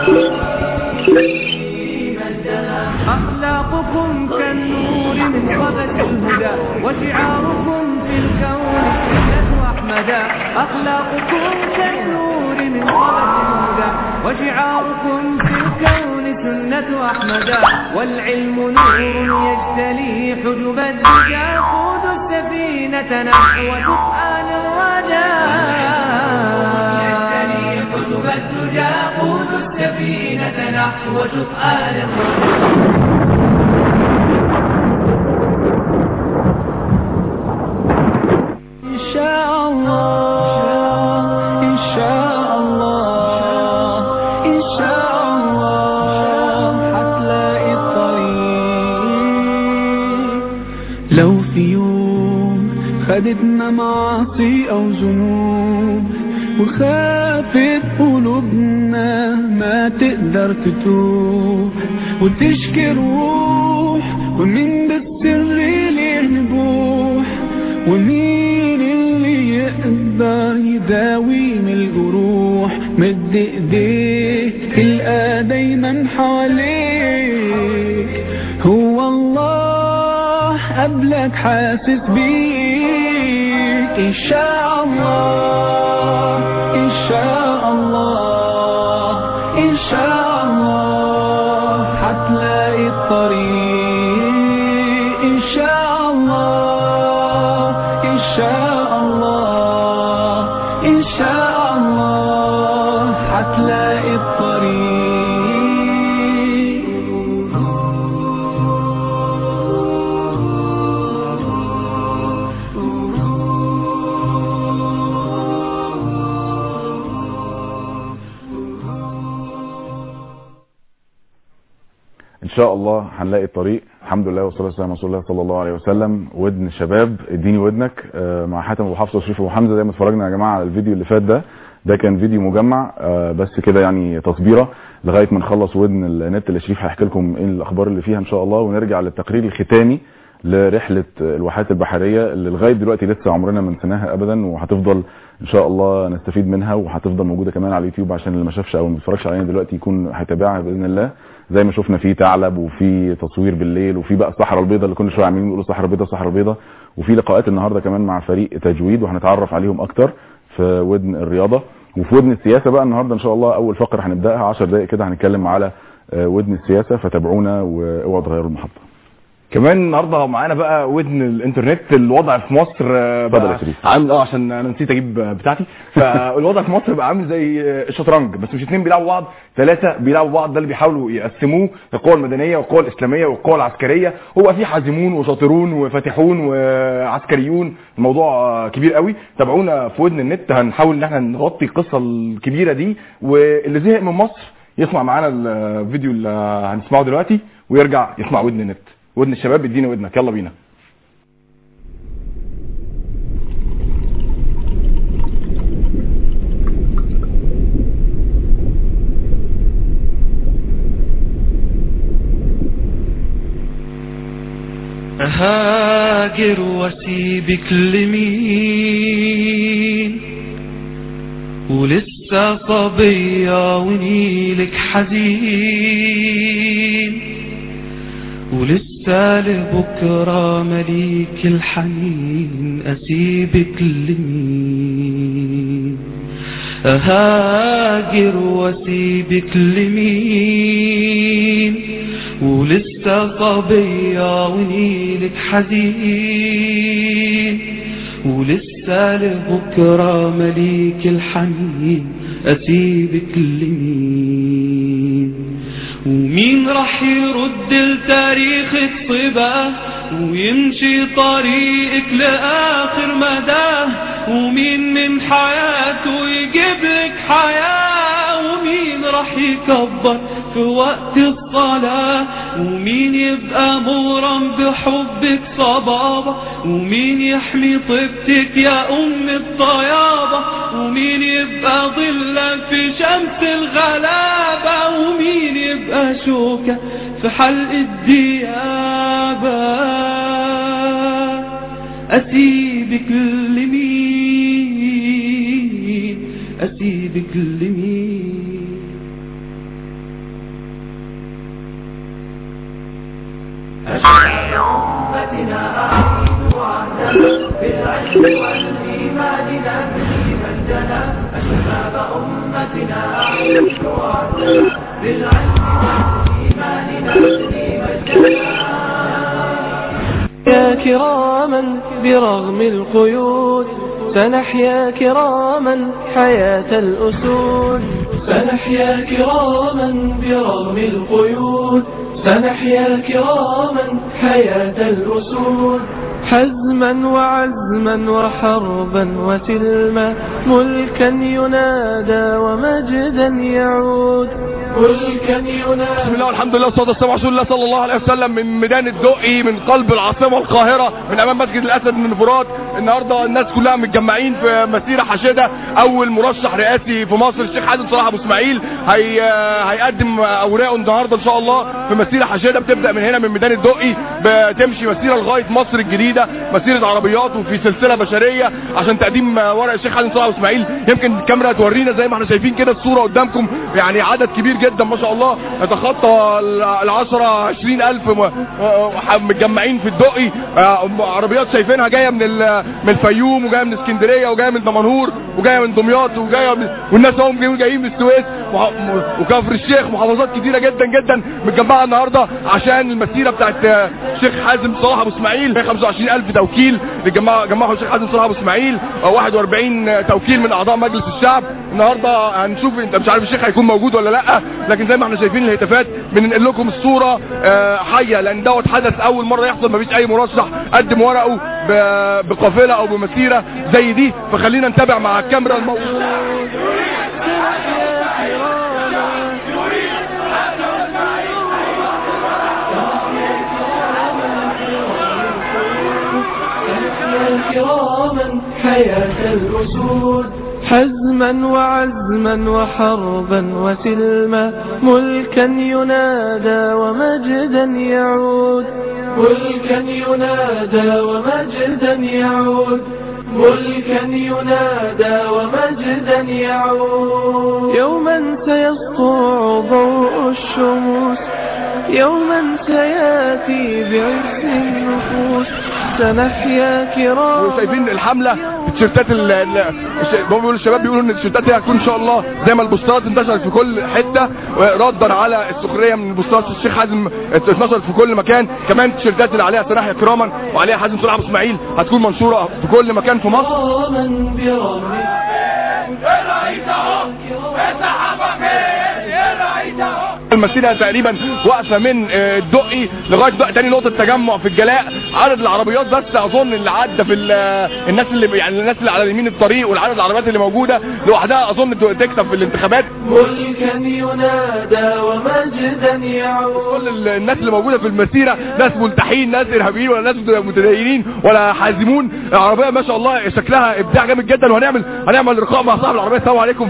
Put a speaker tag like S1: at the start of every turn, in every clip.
S1: أخلاقكم كالنور من قبس الهدى وشعاركم في الكون سنة أحمدا أخلاقكم كالنور من قبس الهدى وشعاركم في الكون سنة أحمدا والعلم نور يجتلي حجب الدجى يقود السفينة نحو سؤال الردى يجتلي حجب الدجى يقود السفينة نحو سؤال الردى
S2: إن شاء الله إن شاء الله إن شاء الله هتلاقي الطريق لو في يوم خدتنا معاصي أو ذنوب وخافت قلوبنا ما تقدر تتوب وتشكي روح ومين بالسر ليه نبوح ومين اللي يقدر يداوي من الجروح مد ايديك تلقى دايما حواليك هو الله قبلك حاسس بيك ان شاء الله ان شاء الله ان شاء الله هتلاقي الطريق ان شاء الله ان شاء الله ان شاء الله هتلاقي الطريق
S3: ان شاء الله هنلاقي الطريق الحمد لله والصلاه والسلام على رسول الله صلى الله عليه وسلم ودن الشباب اديني ودنك آه، مع حاتم ابو حفصه وشريف ابو حمزه زي ما اتفرجنا يا جماعه على الفيديو اللي فات ده ده كان فيديو مجمع آه، بس كده يعني تصبيره لغايه ما نخلص ودن النت اللي شريف هيحكي لكم ايه الاخبار اللي فيها ان شاء الله ونرجع للتقرير الختامي لرحله الواحات البحريه اللي لغايه دلوقتي لسه عمرنا ما نسيناها ابدا وهتفضل ان شاء الله نستفيد منها وهتفضل موجوده كمان على اليوتيوب عشان اللي ما شافش او ما اتفرجش علينا دلوقتي يكون هيتابعها باذن الله زي ما شفنا في ثعلب وفي تصوير بالليل وفي بقى الصحراء البيضاء اللي كل شويه عاملين يقولوا صحراء بيضاء صحراء بيضاء وفي لقاءات النهارده كمان مع فريق تجويد وهنتعرف عليهم اكتر في ودن الرياضه وفي ودن السياسه بقى النهارده ان شاء الله اول فقره هنبداها 10 دقائق كده هنتكلم على آه، ودن السياسه فتابعونا واوعوا تغيروا المحطه
S4: كمان النهارده معانا بقى ودن الانترنت الوضع في مصر آه،
S3: اتفضل
S4: بقى
S3: يا شريف.
S4: عامل اه عشان انا نسيت اجيب آه، بتاعتي فالوضع في مصر بقى عامل زي آه، الشطرنج بس مش اتنين بيلعبوا بعض ثلاثه بيلعبوا بعض ده اللي بيحاولوا يقسموه القوى المدنيه والقوى الاسلاميه والقوى العسكريه هو في حازمون وشاطرون وفاتحون وعسكريون الموضوع آه، كبير قوي تابعونا في ودن النت هنحاول ان احنا نغطي القصه الكبيره دي واللي زهق من مصر يسمع معانا الفيديو اللي هنسمعه دلوقتي ويرجع يسمع ودن النت ودن الشباب ادينا ودنك يلا بينا
S2: أهاجر واسيبك لمين ولسه صبية ونيلك حزين ولسه لبكرة مليك الحنين أسيبك لمين أهاجر واسيبك لمين ولسه صبية ونيلك حزين ولسه لبكرة مليك الحنين أسيبك لمين ومين راح يرد لتاريخك صباه ويمشي طريقك لآخر مداه ومين من حياته يجيب لك حياة ومين راح يكبر في وقت الصلاة ومين يبقى مغرم بحبك صبابة ومين يحمي طيبتك يا أم الطيابة ومين يبقى ظلا في شمس الغلابة ومين يبقى شوكة في حلق الديابة أسيبك لمين أسيبك لمين
S1: أشباب أمتنا أعيد عهدا بالعلم والإيمان نبني مجدنا أشباب أمتنا أعيد عهدا بالعلم والإيمان نبني مجدنا
S2: يا كراما برغم القيود سنحيا كراما حياة الأسود سنحيا كراما برغم القيود سنحيا كراما حياة الأسود حزما وعزما وحربا وسلما ملكا ينادى ومجدا يعود ملكا ينادى
S4: بسم الله والحمد لله والصلاه والسلام على رسول الله صلى الله عليه وسلم من ميدان الدقي من قلب العاصمه القاهره من امام مسجد الاسد من فرات النهارده الناس كلها متجمعين في مسيره حشده اول مرشح رئاسي في مصر الشيخ حازم صلاح ابو اسماعيل هي هيقدم اوراقه النهارده ان شاء الله في مسيره حشده بتبدا من هنا من ميدان الدقي بتمشي مسيره لغايه مصر الجديده مسيره عربيات وفي سلسله بشريه عشان تقديم ورق الشيخ حازم صلاح ابو اسماعيل يمكن الكاميرا تورينا زي ما احنا شايفين كده الصوره قدامكم يعني عدد كبير جدا ما شاء الله يتخطى ال 10 20 الف م- آه، متجمعين في الدقي آه، عربيات شايفينها جايه من ال- من الفيوم وجايه من اسكندريه وجايه من دمنهور وجايه من دمياط وجايه من والناس هم جايين جايين من السويس وح- م- وكفر الشيخ محافظات كتيره جدا جدا متجمعه النهارده عشان المسيره بتاعت آه، الشيخ حازم صلاح ابو اسماعيل 25000 توكيل اللي جمعوا جمعوا الشيخ حازم صلاح ابو اسماعيل آه، 41 توكيل من اعضاء مجلس الشعب النهارده هنشوف انت مش عارف الشيخ هيكون موجود ولا لا لكن زي ما احنا شايفين الهتافات بننقل لكم الصوره آه، حيه لان دوت حدث اول مره يحصل مفيش اي مرشح قدم ورقه ب- بقافله او بمسيره زي دي فخلينا نتابع مع الكاميرا الموجوده
S2: كراما حياة الأسود حزما وعزما وحربا وسلما ملكا ينادى ومجدا يعود ملكا ينادى ومجدا يعود ملكا ينادى ومجدا يعود يوما سيسطع ضوء الشموس يوما سياتي بعز النفوس سنحيا كراما
S4: وشايفين الحمله التيشيرتات ال- ال- الش- هم بيقولوا الشباب بيقولوا ان التيشيرتات دي هتكون ان شاء الله زي ما البوسترات انتشرت في كل حته ردا على السخريه من البوسترات الشيخ حازم اتنشرت في كل مكان كمان التيشيرتات اللي عليها سراحي كراما وعليها حازم صلاح ابو اسماعيل هتكون منشوره في كل مكان في مصر
S2: كراما برغم
S4: المسيره تقريبا واقفه من آه، الدقي لغايه دقي تاني نقطه تجمع في الجلاء عدد العربيات بس اظن اللي عدى في ال- الناس اللي يعني الناس اللي على يمين الطريق والعدد العربيات اللي موجوده لوحدها اظن تكسب في الانتخابات
S2: ملكا ينادى ومجدا يعود
S4: كل ال- الناس اللي موجوده في المسيره ناس ملتحين ناس ارهابيين ولا ناس متدينين ولا حازمون العربيه ما شاء الله شكلها ابداع جامد جدا وهنعمل هنعمل لقاء مع صاحب العربيه السلام عليكم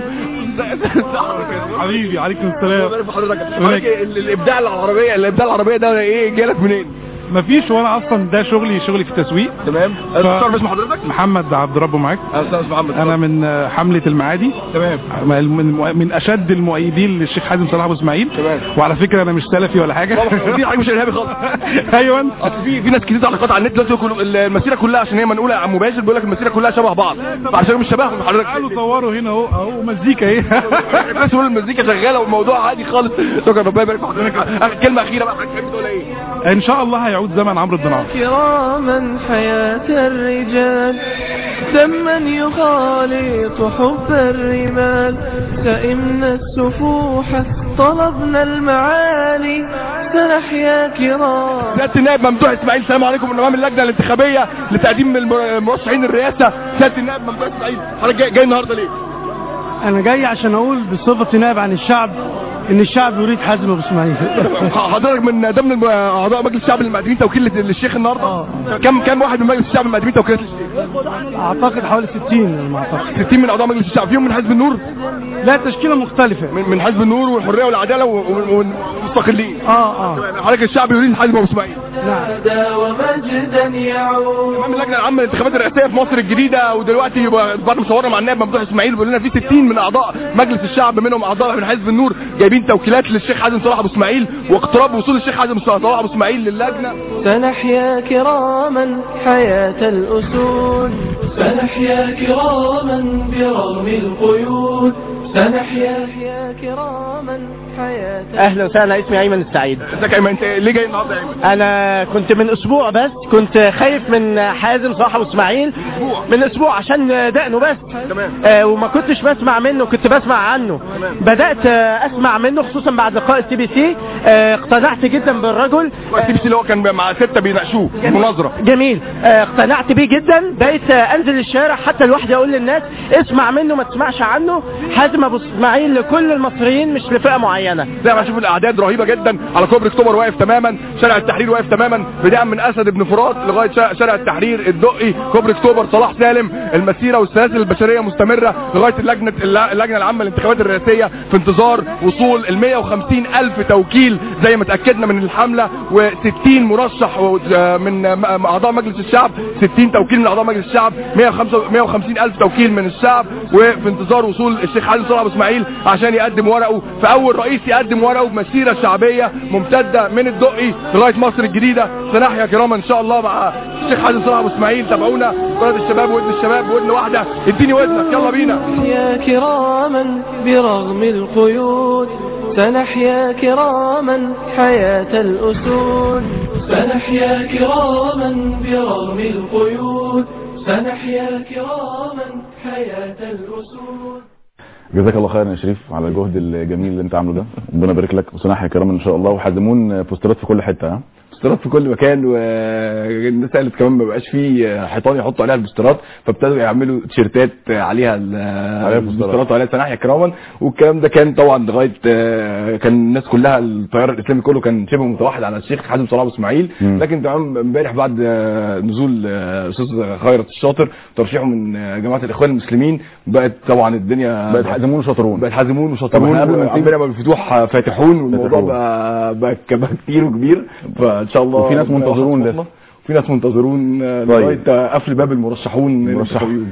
S5: حبيبي عليكم السلام
S4: بارك في حضرتك حضرتك ال- الابداع العربيه الابداع العربيه ده ايه جالك منين
S5: مفيش وانا اصلا ده شغلي شغلي في التسويق
S4: تمام تعرف اسم حضرتك
S5: محمد عبد ربه معاك
S4: استاذ محمد
S5: انا من آه، حمله المعادي
S4: تمام
S5: من من اشد المؤيدين للشيخ حازم صلاح ابو اسماعيل
S4: تمام.
S5: وعلى فكره انا مش سلفي ولا حاجه
S4: واضح دي حاجه مش ارهابي خالص
S5: ايوه
S4: اصل في في ناس كتير تعليقات على النت دلوقتي يقولوا المسيره كلها عشان هي منقوله عن مباشر بيقول لك المسيره كلها شبه بعض فعشان مش شبههم
S5: تعالوا
S4: حضرتك
S5: صوروا هنا اهو اهو مزيكا ايه
S4: بس يقول المزيكا شغاله والموضوع عادي خالص شكرا ربنا يبارك في حضرتك آخر كلمه اخيره بقى حضرتك تحب تقول ايه
S5: ان شاء الله هيعود زمن عمرو الدنار
S2: كراما حياة الرجال دما يخالط حب الرمال سئمنا السفوح طلبنا المعالي سنحيا كرام
S4: سياده النائب ممدوح اسماعيل السلام عليكم من امام اللجنه الانتخابيه لتقديم المر- المرشحين الرئاسه سياده النائب ممدوح اسماعيل حضرتك جاي, جاي النهارده ليه؟
S6: انا جاي عشان اقول بصفتي نائب عن الشعب ان الشعب يريد حازم ابو اسماعيل
S4: حضرتك من ضمن الم- اعضاء مجلس الشعب المقدمين توكيل لل- للشيخ النهارده كم كم واحد من مجلس الشعب المقدمين توكيلات للشيخ؟
S6: اعتقد حوالي 60 على ما اعتقد
S4: 60 من اعضاء مجلس الشعب فيهم من حزب النور
S6: لا تشكيله مختلفه
S4: من, من حزب النور والحريه والعداله و- و- والمستقلين
S6: اه اه
S4: حضرتك الشعب يريد حازم ابو اسماعيل
S2: نادى ومجدا يعود
S4: امام اللجنه العامه للانتخابات الرئاسيه في مصر الجديده ودلوقتي يبقى بعد ما صورنا مع النائب ممدوح اسماعيل بيقول لنا في 60 من اعضاء مجلس الشعب منهم اعضاء من حزب النور جايبين 20 توكيلات للشيخ حازم صلاح ابو اسماعيل واقتراب وصول الشيخ حازم صلاح ابو اسماعيل للجنه
S2: سنحيا كراما حياة الأسود سنحيا كراما برغم القيود سنحيا كراما حياة
S7: اهلا وسهلا اسمي ايمن السعيد
S4: ازيك يا ايمن انت ليه جاي النهارده يا ايمن
S7: انا كنت من اسبوع بس كنت خايف من حازم صلاح ابو اسماعيل
S4: أسبوع.
S7: من اسبوع عشان دقنه بس
S4: تمام.
S7: آه وما كنتش بسمع منه كنت بسمع عنه بدات آه اسمع منه خصوصا بعد لقاء السي بي سي آه اقتنعت جدا بالرجل
S4: السي بي سي اللي هو كان مع سته بيناقشوه مناظره
S7: جميل آه، اقتنعت بيه جدا بقيت آه، انزل الشارع حتى لوحدي اقول للناس اسمع منه ما تسمعش عنه حازم ابو اسماعيل لكل المصريين مش لفئه معينه
S4: زي ما اشوف الاعداد رهيبه جدا على كوبري اكتوبر واقف تماما شارع التحرير واقف تماما بدايه من اسد بن فرات لغايه شا- شارع التحرير الدقي كوبري اكتوبر صلاح سالم المسيره والسلاسل البشريه مستمره لغايه اللجنه اللجنه العامه للانتخابات الرئاسيه في انتظار وصول ال 150 الف توكيل زي ما اتاكدنا من الحمله و60 مرشح و- من م- اعضاء مجلس الشعب 60 توكيل من اعضاء مجلس الشعب 105 150 الف توكيل من الشعب وفي انتظار وصول الشيخ حازم صلاح ابو اسماعيل عشان يقدم ورقه فاول رئيس يقدم ورقه بمسيره شعبيه ممتده من الدقي لغايه مصر الجديده سنحيا كراما ان شاء الله مع الشيخ حازم صلاح ابو اسماعيل تابعونا قناه الشباب ودن الشباب ودن واحده اديني ودنك يلا بينا
S2: سنحيا كراما برغم القيود سنحيا كراما حياة الأسود سنحيا كراما برغم القيود سنحيا كراما حياة الأسود
S3: جزاك الله خيرا يا شريف على الجهد الجميل اللي انت عامله ده ربنا يبارك لك وسنحيا كرام ان شاء الله وحازمون بوسترات في كل حته ها
S4: بوسترات في كل مكان والناس قالت كمان ما بقاش فيه حيطان يحطوا عليها البوسترات فابتدوا يعملوا تيشيرتات عليها ال-
S3: عليها بوسترات.
S4: البوسترات وعليها سناحيا كراما والكلام ده كان طبعا لغايه آه، كان الناس كلها التيار الاسلامي كله كان شبه متوحد على الشيخ حازم صلاح ابو اسماعيل
S3: مم.
S4: لكن تمام امبارح بعد آه، نزول آه، استاذ خيرت الشاطر ترشيحه من آه، جماعه الاخوان المسلمين بقت طبعا الدنيا
S3: بقت حازمون وشاطرون
S4: بقت حازمون
S3: طب
S4: وشاطرون
S3: احنا قبل ما نسيب-
S4: عندنا بقى الفتوح فاتحون والموضوع
S3: فاتحون.
S4: بقى بقى بقى كبير وكبير فان شاء الله
S3: وفي ناس
S4: ربنا
S3: منتظرون
S4: يوفقنا.
S3: لسه.
S4: وفي ناس منتظرون آه،
S3: طيب.
S4: لغايه آه، قفل باب المرشحون
S3: مرشحون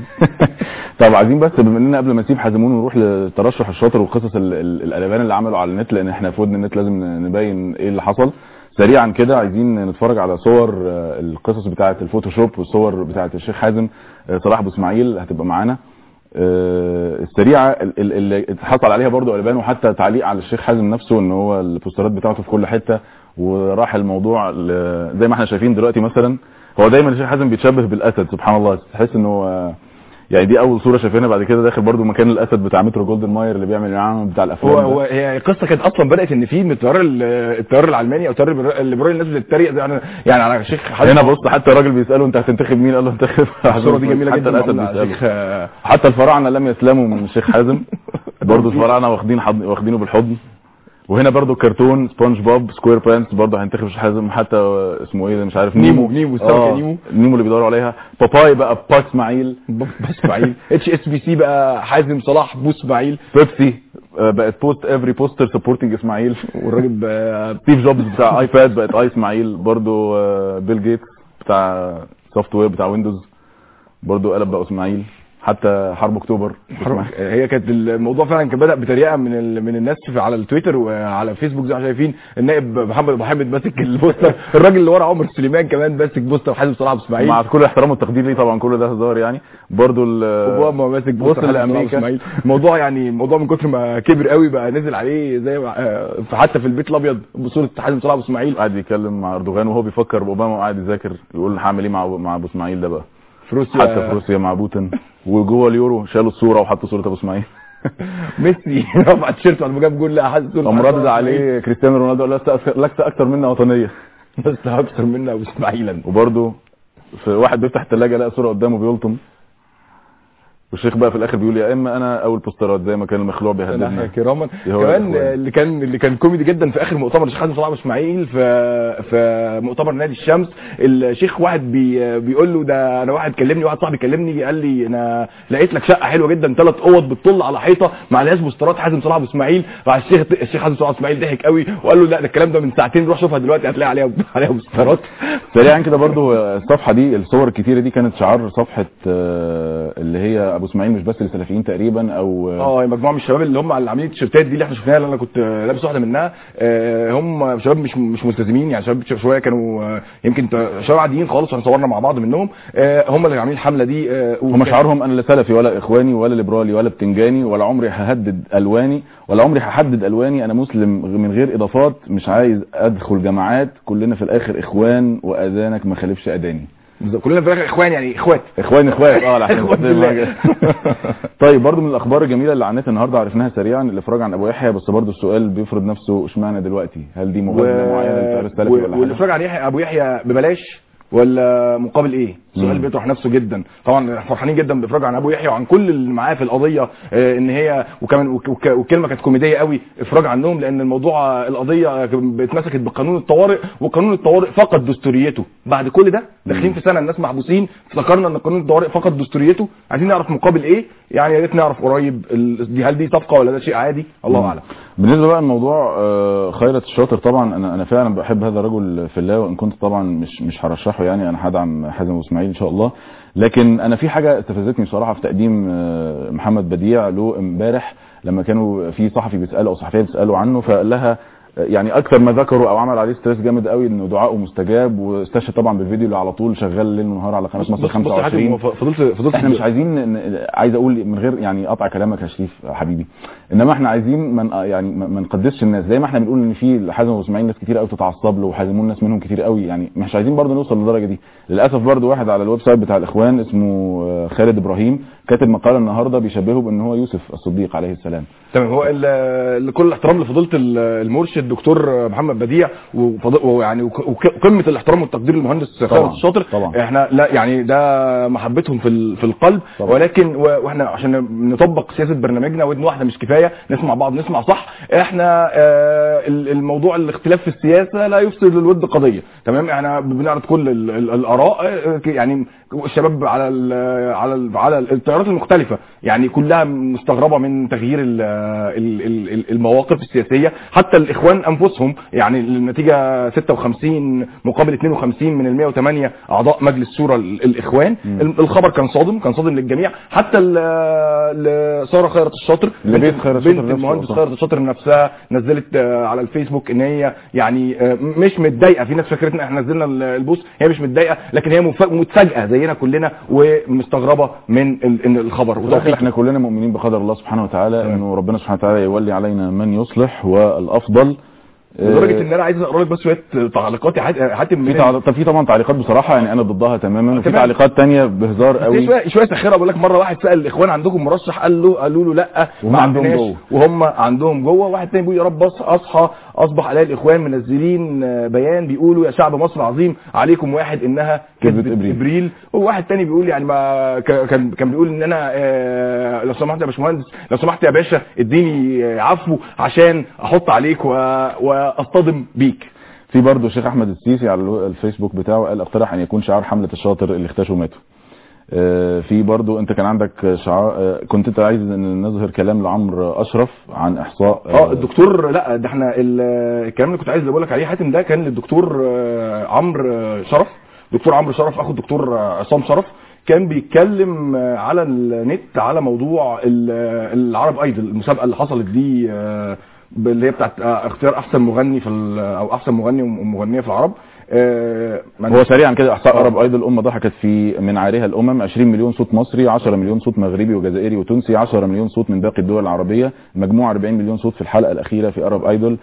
S3: طب عايزين بس بما اننا قبل ما نسيب حازمون ونروح للترشح الشاطر والقصص ال- ال- القلبان اللي عملوا على النت لان احنا في ودن النت لازم نبين ايه اللي حصل سريعا كده عايزين نتفرج على صور آه، القصص بتاعه الفوتوشوب والصور بتاعه الشيخ حازم آه، صلاح ابو اسماعيل هتبقى معانا آه، السريعه ال- ال- اللي اتحصل عليها برضو قلبان وحتى تعليق على الشيخ حازم نفسه ان هو البوسترات بتاعته في كل حته وراح الموضوع ل- زي ما احنا شايفين دلوقتي مثلا هو دايما الشيخ حازم بيتشبه بالاسد سبحان الله تحس انه آه، يعني دي اول صوره شايفينها بعد كده داخل برضو مكان الاسد بتاع مترو جولدن ماير اللي بيعمل معاهم بتاع الافلام
S4: هو
S3: ده.
S4: هو هي القصه كانت اصلا بدات ان في من التيار ال- التيار العلماني او التيار الليبرالي الليبرالي الناس بتتريق زي يعني يعني على الشيخ حازم
S3: هنا بص حتى الراجل بيساله انت هتنتخب مين قال له انتخب
S4: الصوره دي جميله
S3: حتى
S4: جدا
S3: الاسد
S4: معمولة على
S3: بيساله
S4: الشيخ آه،
S3: حتى الفراعنه لم يسلموا من الشيخ حازم برضه الفراعنه واخدين حض... واخدينه بالحضن وهنا برضه الكرتون سبونج بوب سكوير بانس برضه هينتخب الشيخ حازم حتى اسمه ايه ده مش عارف
S4: نيمو،
S3: نيمو
S4: نيمو، السمكة
S3: آه،
S4: نيمو.
S3: نيمو اللي بيدوروا عليها باباي بقى با اسماعيل
S4: بس اسماعيل اتش اس بي سي بقى حازم صلاح بو اسماعيل
S3: بيبسي آه، بقت بوست افري بوستر سبورتنج اسماعيل
S4: والراجل بقى
S3: ستيف جوبز بتاع ايباد بقت اي اسماعيل برضه آه، بيل جيتس بتاع سوفت وير بتاع ويندوز برضه قلب بقى اسماعيل حتى حرب اكتوبر
S4: هي كانت الموضوع فعلا كان بدا بتريقه من ال... من الناس في على التويتر وعلى فيسبوك زي ما شايفين النائب محمد ابو حامد ماسك البوستر الراجل اللي ورا عمر سليمان كمان ماسك بوستر حازم صلاح ابو اسماعيل
S3: مع كل احترام والتقدير ليه طبعا كل ده هزار يعني برضه ال-
S4: اوباما ماسك بوستر
S3: وصل
S4: حازم صلاح أبو
S3: لامريكا
S4: اسماعيل الموضوع يعني الموضوع من كتر ما كبر قوي بقى نزل عليه زي ما آه، حتى في البيت الابيض بصوره حازم صلاح ابو اسماعيل
S3: قاعد بيتكلم مع اردوغان وهو بيفكر باوباما وقاعد يذاكر يقول هعمل ايه مع مع ابو اسماعيل ده بقى
S4: في روسيا
S3: حتى في روسيا مع بوتين وجوه اليورو شالوا الصوره وحطوا صوره ابو اسماعيل
S4: ميسي رفع التيشيرت بعد ما جاب جول لا حازم صورة
S3: قام
S4: حازم
S3: ردد
S4: صلاح أبو
S3: عليه كريستيانو رونالدو قال له لست لست اكثر منا وطنيه
S4: إسماعيل. بس اكثر منا ابو اسماعيلا
S3: وبرضه في واحد بيفتح الثلاجه لقى صوره قدامه بيلطم والشيخ بقى في الاخر بيقول يا اما انا او البوسترات زي ما كان المخلوع
S4: ناحية
S3: بيهددنا
S4: كراما
S3: هو
S4: كمان
S3: الإخوان.
S4: اللي كان اللي كان كوميدي جدا في اخر مؤتمر الشيخ حازم صلاح أبو اسماعيل في في مؤتمر نادي الشمس الشيخ واحد بي بيقول له ده انا واحد كلمني واحد صاحبي كلمني قال لي انا لقيت لك شقه حلوه جدا ثلاث اوض بتطل على حيطه مع ناس بوسترات حازم صلاح ابو اسماعيل راح الشيخ الشيخ حازم صلاح أبو اسماعيل ضحك قوي وقال له لا ده الكلام ده من ساعتين روح شوفها دلوقتي هتلاقي عليها عليها بوسترات
S3: سريعا كده برضو الصفحه دي الصور الكتيره دي كانت شعار صفحه آه، اللي هي ابو اسماعيل مش بس للسلفيين تقريبا او
S4: اه مجموعه من الشباب اللي هم اللي عاملين التيشيرتات دي اللي احنا شفناها اللي انا كنت آه، لابس واحده منها آه، هم شباب مش مش ملتزمين يعني شباب شويه كانوا آه، يمكن ت- شباب عاديين خالص واحنا صورنا مع بعض منهم آه، هم اللي عاملين الحمله دي آه،
S3: هم
S4: وكان-
S3: شعارهم انا لا سلفي ولا اخواني ولا ليبرالي ولا بتنجاني ولا عمري ههدد الواني ولا عمري هحدد الواني انا مسلم من غير اضافات مش عايز ادخل جماعات كلنا في الاخر اخوان واذانك ما خالفش اذاني
S4: بالظبط. كلنا في الاخر اخوان يعني اخوات
S3: اخوان اخوات اه لحسن
S4: إخوان بالله.
S3: طيب برضو من الاخبار الجميله اللي عنتها النهارده عرفناها سريعا الافراج عن ابو يحيى بس برضو السؤال بيفرض نفسه اشمعنى دلوقتي هل دي مبادره معينه للتيار السلفي
S4: و...
S3: ولا حاجه
S4: والافراج عن يحيى ابو يحيى ببلاش ولا مقابل ايه؟ سؤال
S3: مم.
S4: بيطرح نفسه جدا طبعا فرحانين جدا بالافراج عن ابو يحيى وعن كل اللي معاه في القضيه آه، ان هي وكمان وك- وك- والكلمه كانت كوميديه قوي افراج عنهم لان الموضوع آه، القضيه اتمسكت بقانون الطوارئ وقانون الطوارئ فقد دستوريته بعد كل ده داخلين في سنه الناس محبوسين افتكرنا ان قانون الطوارئ فقد دستوريته عايزين نعرف مقابل ايه يعني يا ريت نعرف قريب ال- دي هل دي صفقه ولا ده شيء عادي الله
S3: مم.
S4: اعلم
S3: بالنسبه بقى لموضوع آه، خيرت الشاطر طبعا انا انا فعلا بحب هذا الرجل في الله وان كنت طبعا مش مش هرشحه يعني انا هدعم حازم ابو اسماعيل ان شاء الله لكن انا في حاجه استفزتني بصراحه في تقديم آه، محمد بديع له امبارح لما كانوا في صحفي بيساله او صحفيه بيسالوا عنه فقال لها آه، يعني اكثر ما ذكروا او عمل عليه ستريس جامد قوي انه دعائه مستجاب واستشهد طبعا بالفيديو اللي على طول شغال ليل ونهار على قناه مصر
S4: بص- بص يا حاتم،
S3: 25
S4: هو ف- فضلت فضلت
S3: احنا مش عايزين ن- عايز اقول من غير يعني اقطع كلامك يا شريف يا حبيبي انما احنا عايزين من يعني ما ما نقدسش الناس زي ما احنا بنقول ان في حازم واسماعيل ناس كتير قوي بتتعصب له وحازمون ناس منهم كتير قوي يعني مش عايزين برضه نوصل للدرجه دي للاسف برضه واحد على الويب سايت بتاع الاخوان اسمه آه، خالد ابراهيم كاتب مقاله النهارده بيشبهه بان هو يوسف الصديق عليه السلام
S4: تمام هو ال- لكل الاحترام لفضيله ال- المرشد دكتور محمد بديع وفض- ويعني وك- وك- قمه الاحترام والتقدير للمهندس خالد
S3: طبعاً،
S4: الشاطر
S3: طبعاً.
S4: احنا لا يعني ده محبتهم في ال- في القلب
S3: طبعاً.
S4: ولكن و- واحنا عشان نطبق سياسه برنامجنا ودن واحده مش كفايه نسمع بعض نسمع صح احنا آه، ال- الموضوع الاختلاف في السياسه لا يفسد للود قضيه تمام احنا بنعرض كل ال- ال- الاراء آه، يعني الشباب على ال على ال على التيارات المختلفه يعني كلها مستغربه من تغيير ال ال ال المواقف السياسيه حتى الاخوان انفسهم يعني النتيجه 56 مقابل 52 من ال 108 اعضاء مجلس شورى ال- الاخوان ال- الخبر كان صادم كان صادم للجميع حتى ال- ال- ساره خيرت الشاطر
S3: اللي
S4: بنت-
S3: بيت خيرت الشاطر
S4: بنت
S3: نفسه
S4: المهندس
S3: أصلاً.
S4: خيرت الشاطر نفسها نزلت آه، على الفيسبوك ان هي يعني آه، مش متضايقه في ناس فكرت ان احنا نزلنا ال- البوست هي مش متضايقه لكن هي مف- متفاجئه زينا كلنا ومستغربه من ال- ان الخبر
S3: وفي الاخر
S4: وتوقيته.
S3: احنا كلنا مؤمنين بقدر الله سبحانه وتعالى انه ربنا سبحانه وتعالى يولي علينا من يصلح والافضل
S4: لدرجه ان انا عايز اقرا لك بس شويه تعليقات يا حات- حاتم
S3: في
S4: من
S3: تعليق طب في طبعا تعليقات بصراحه يعني انا ضدها تماما وفي
S4: تمام.
S3: تعليقات تانية بهزار
S4: بس
S3: قوي
S4: شويه شويه سخيره بقول لك مره واحد سال الاخوان عندكم مرشح قال له قالوا له لا
S3: وهم
S4: ما
S3: عندهم
S4: عندناش
S3: جوه.
S4: وهم عندهم جوه واحد تاني بيقول يا رب أص- اصحى اصبح الاقي الاخوان منزلين آه، بيان بيقولوا يا شعب مصر عظيم عليكم واحد انها
S3: كذبة
S4: كذبة
S3: إبريل.
S4: ابريل وواحد تاني بيقول يعني ما ك- كان كان بيقول ان انا آه، لو سمحت يا باشمهندس لو سمحت يا باشا اديني آه، عفو عشان احط عليك و- واصطدم بيك
S3: في برضه الشيخ احمد السيسي على الو- الفيسبوك بتاعه قال اقترح ان يكون شعار حمله الشاطر اللي اختشوا ماتوا آه، في برضه انت كان عندك شعار آه، كنت انت عايز ان نظهر كلام لعمرو اشرف عن احصاء
S4: اه الدكتور لا ده احنا ال- الكلام اللي كنت عايز اقول لك عليه حاتم ده كان للدكتور آه، عمرو آه، شرف دكتور عمرو شرف اخو الدكتور آه، عصام شرف كان بيتكلم آه، على النت على موضوع ال- آه، العرب ايدل المسابقه اللي حصلت دي آه، اللي هي بتاعت آه، اختيار احسن مغني في ال- او احسن مغني ومغنيه في العرب آه، ما
S3: هو سريعا كده احصاء عرب ايضا الامه ضحكت في من عارها الامم 20 مليون صوت مصري 10 مليون صوت مغربي وجزائري وتونسي 10 مليون صوت من باقي الدول العربيه مجموع 40 مليون صوت في الحلقه الاخيره في ارب ايدول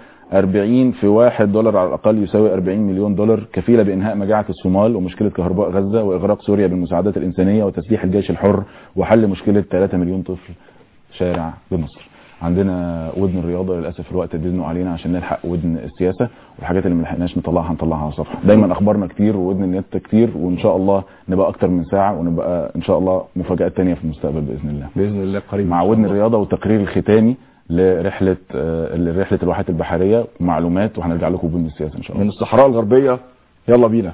S3: 40 في 1 دولار على الاقل يساوي 40 مليون دولار كفيله بانهاء مجاعه الصومال ومشكله كهرباء غزه واغراق سوريا بالمساعدات الانسانيه وتسليح الجيش الحر وحل مشكله 3 مليون طفل شارع بمصر عندنا ودن الرياضه للاسف الوقت بيزنق علينا عشان نلحق ودن السياسه والحاجات اللي ما لحقناش نطلعها نطلعها على الصفحه دايما اخبارنا كتير وودن النت كتير وان شاء الله نبقى اكتر من ساعه ونبقى ان شاء الله مفاجات تانية في المستقبل باذن الله
S4: باذن الله قريب
S3: مع ودن الرياضه والتقرير الختامي لرحله آه، لرحله الواحات البحريه ومعلومات وهنرجع لكم بودن السياسه ان شاء
S4: من
S3: الله
S4: الصحراء الغربيه يلا بينا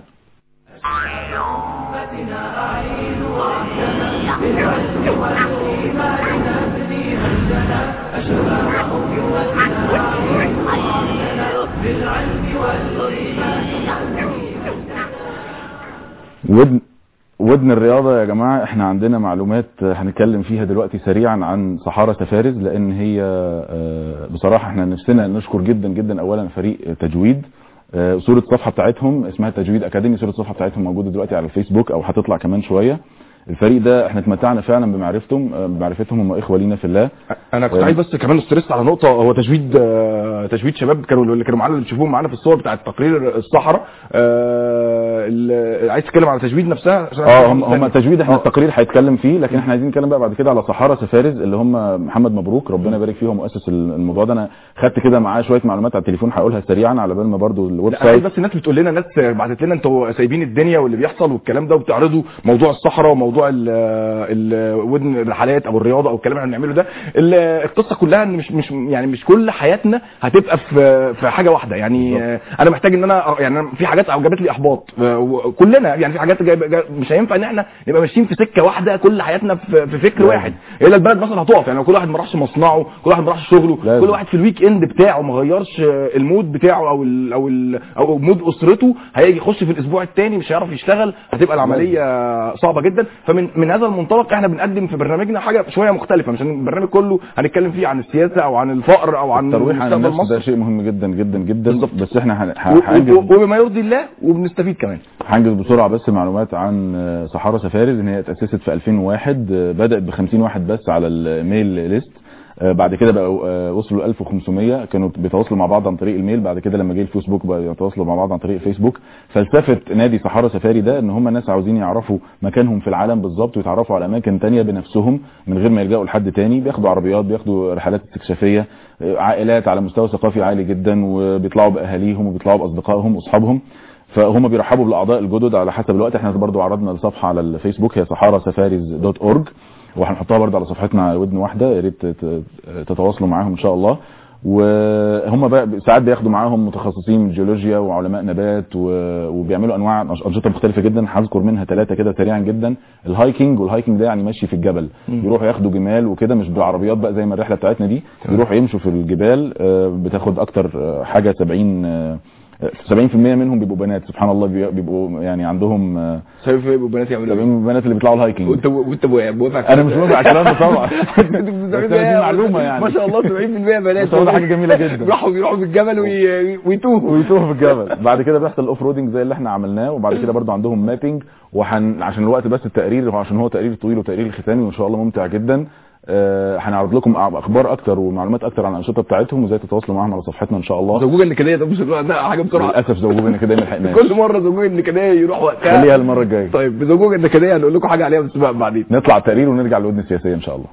S3: ودن ودن الرياضة يا جماعة احنا عندنا معلومات هنتكلم فيها دلوقتي سريعا عن صحارى سفارز لان هي آه، بصراحة احنا نفسنا نشكر جدا جدا اولا فريق تجويد آه، صورة الصفحة بتاعتهم اسمها تجويد اكاديمي صورة الصفحة بتاعتهم موجودة دلوقتي على الفيسبوك او هتطلع كمان شوية الفريق ده احنا اتمتعنا فعلا بمعرفتهم آه، بمعرفتهم هم اخوة لينا في الله
S4: انا كنت عايز بس كمان استرس على نقطه هو تجويد آه، تجويد شباب كانوا اللي كانوا معانا اللي بتشوفوهم معانا في الصور بتاعه تقرير الصحراء آه، ال- عايز تتكلم على تجويد نفسها عشان
S3: اه هم هم التجويد احنا
S4: آه.
S3: التقرير هيتكلم فيه لكن احنا عايزين نتكلم بقى بعد كده على صحارى سفارز اللي هم محمد مبروك ربنا يبارك فيه هو مؤسس الموضوع ده انا خدت كده معاه شويه معلومات على التليفون هقولها سريعا على بال ما برضو الويب
S4: لا انا عايز
S3: سايت
S4: بس الناس بتقول لنا ناس بعتت لنا انتوا سايبين الدنيا واللي بيحصل والكلام ده وبتعرضوا موضوع الصحراء وموضوع ال ال ودن الرحلات او الرياضه او الكلام اللي احنا بنعمله ده ال- القصه كلها ان مش مش يعني مش كل حياتنا هتبقى في في حاجه واحده يعني آه، انا محتاج ان انا يعني أنا في حاجات جابت لي احباط آه، وكلنا يعني في حاجات جايب جايب مش هينفع ان احنا نبقى ماشيين في سكه واحده كل حياتنا في, في فكر واحد الا البلد مثلا هتقف يعني لو كل واحد ما راحش مصنعه كل واحد ما راحش شغله
S3: لازم.
S4: كل واحد في الويك اند بتاعه ما غيرش آه، المود بتاعه او ال او ال او مود اسرته هيجي يخش في الاسبوع الثاني مش هيعرف يشتغل هتبقى العمليه صعبه جدا فمن من هذا المنطلق احنا بنقدم في برنامجنا حاجه شويه مختلفه مش البرنامج كله هنتكلم فيه عن السياسه او عن الفقر او عن
S3: الترويح عن
S4: مستقبل
S3: النفس ده
S4: مصر
S3: شيء مهم جدا جدا جدا
S4: بالظبط.
S3: بس احنا هن- ه-
S4: و-
S3: هنجز
S4: و- وبما يرضي الله وبنستفيد كمان
S3: هنجز بسرعه بس معلومات عن آه، صحارى سفارز ان هي اتاسست في 2001 آه، بدات ب 50 واحد بس على الميل ليست آه، بعد كده بقوا آه، وصلوا ل 1500 كانوا بيتواصلوا مع بعض عن طريق الميل بعد كده لما جه الفيسبوك بقى يتواصلوا مع بعض عن طريق الفيسبوك فلسفه نادي صحارى سفاري ده ان هم ناس عاوزين يعرفوا مكانهم في العالم بالظبط ويتعرفوا على اماكن تانية بنفسهم من غير ما يلجأوا لحد تاني بياخدوا عربيات بياخدوا رحلات استكشافيه آه، عائلات على مستوى ثقافي عالي جدا وبيطلعوا باهاليهم وبيطلعوا باصدقائهم واصحابهم فهم بيرحبوا بالاعضاء الجدد على حسب الوقت احنا برضو عرضنا الصفحه على الفيسبوك هي صحارى سفاريز دوت اورج وهنحطها برضو على صفحتنا على ودن واحده يا ريت تت- تتواصلوا معاهم ان شاء الله وهم بقى ساعات بياخدوا معاهم متخصصين من جيولوجيا وعلماء نبات و- وبيعملوا انواع أنش- انشطه مختلفه جدا هذكر منها ثلاثه كده سريعا جدا الهايكنج والهايكنج ده يعني ماشي في الجبل بيروحوا ياخدوا جمال وكده مش بالعربيات بقى زي ما الرحله بتاعتنا دي بيروحوا يمشوا في الجبال آه، بتاخد اكتر آه، حاجه 70 آه، 70% منهم بيبقوا بنات سبحان الله بي- بيبقوا يعني عندهم آه،
S4: سبب في بنات يعملوا
S3: 70 من البنات اللي بيطلعوا الهايكنج
S4: وانت وانت موافق
S3: انا مش موافق عشان انا طبعا
S4: بس
S3: بس دي معلومه يعني
S4: ما شاء الله 70% بنات
S3: بس هو ده حاجة جميلة جدا.
S4: بيروحوا بيروحوا في الجبل وي- ويتوهوا
S3: ويتوه في الجبل بعد كده بيحصل الاوف رودنج زي اللي احنا عملناه وبعد كده برضو عندهم مابينج وحن عشان الوقت بس التقرير هو عشان هو تقرير طويل وتقرير ختامي وان شاء الله ممتع جدا آه، هنعرض لكم أع- اخبار اكتر ومعلومات اكتر عن الانشطه بتاعتهم وازاي تتواصلوا معاهم على صفحتنا ان شاء الله
S4: زوجوجة النكدية ده مش ده حاجة بسرعة
S3: للاسف زوجونا كده ما لحقناش
S4: كل مرة زوجوجة النكدية يروح وقتها
S3: خليها المره الجايه
S4: طيب بزوجوجة النكدية هنقول لكم حاجة عليها بس بقى بعدين
S3: نطلع التقرير ونرجع للودن السياسيه ان شاء الله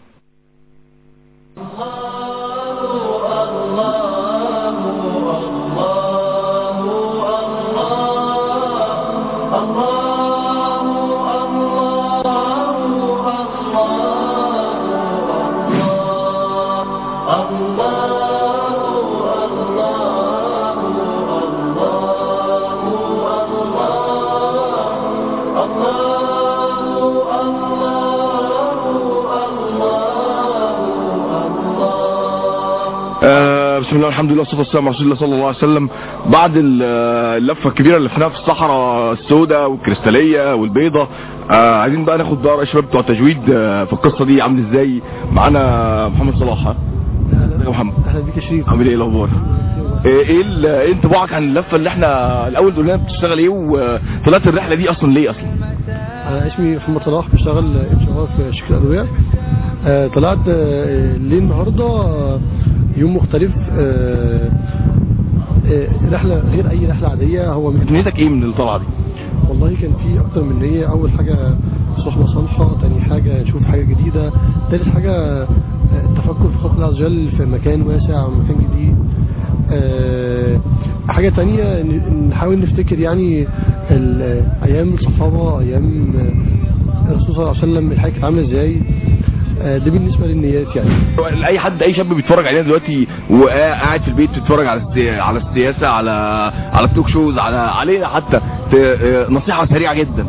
S4: آه بسم الله الحمد لله والصلاه والسلام على رسول الله صلى الله عليه وسلم بعد ال- آه، اللفه الكبيره اللي لفناها في الصحراء السوداء والكريستاليه والبيضاء آه عايزين بقى ناخد بقى رأي الشباب بتوع التجويد آه في القصه دي عامل ازاي معانا محمد صلاح ها ازيك يا محمد
S6: اهلا بيك يا شريف
S4: عامل ايه الاخبار ايه ايه ال- ايه انطباعك عن اللفه اللي احنا الاول قلنا بتشتغل ايه وطلعت الرحله دي اصلا ليه اصلا
S6: انا اسمي محمد صلاح بشتغل اتش ار في شركه ادويه آه، طلعت آه، ليه النهارده آه، يوم مختلف آه، آه، رحله غير اي رحله عاديه هو من
S4: نيتك ايه من الطلعه دي
S6: والله كان في اكتر من نيه اول حاجه صحبه صالحه تاني حاجه نشوف حاجه جديده تالت حاجه آه، التفكر في خلق الله عز وجل في مكان واسع ومكان جديد آه، حاجه تانية ن- نحاول نفتكر يعني ال- ايام الصحابه ايام آه، الرسول صلى الله عليه وسلم الحياه كانت عامله ازاي آه، ده بالنسبه للنيات يعني
S4: اي حد اي شاب بيتفرج علينا دلوقتي وقاعد في البيت بيتفرج على السي... على السياسه على على التوك شوز على علينا حتى ت... آه، نصيحه سريعه جدا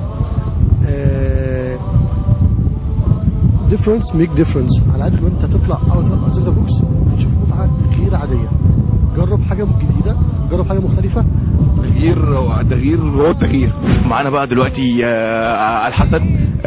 S6: ديفرنس ميك ديفرنس على قد ما انت تطلع اوت اوف ذا بوكس هتشوف متعه غير عاديه جرب حاجه جديده جرب حاجه مختلفه
S4: تغيير هو التغيير هو التغيير معانا بقى دلوقتي آه، الحسن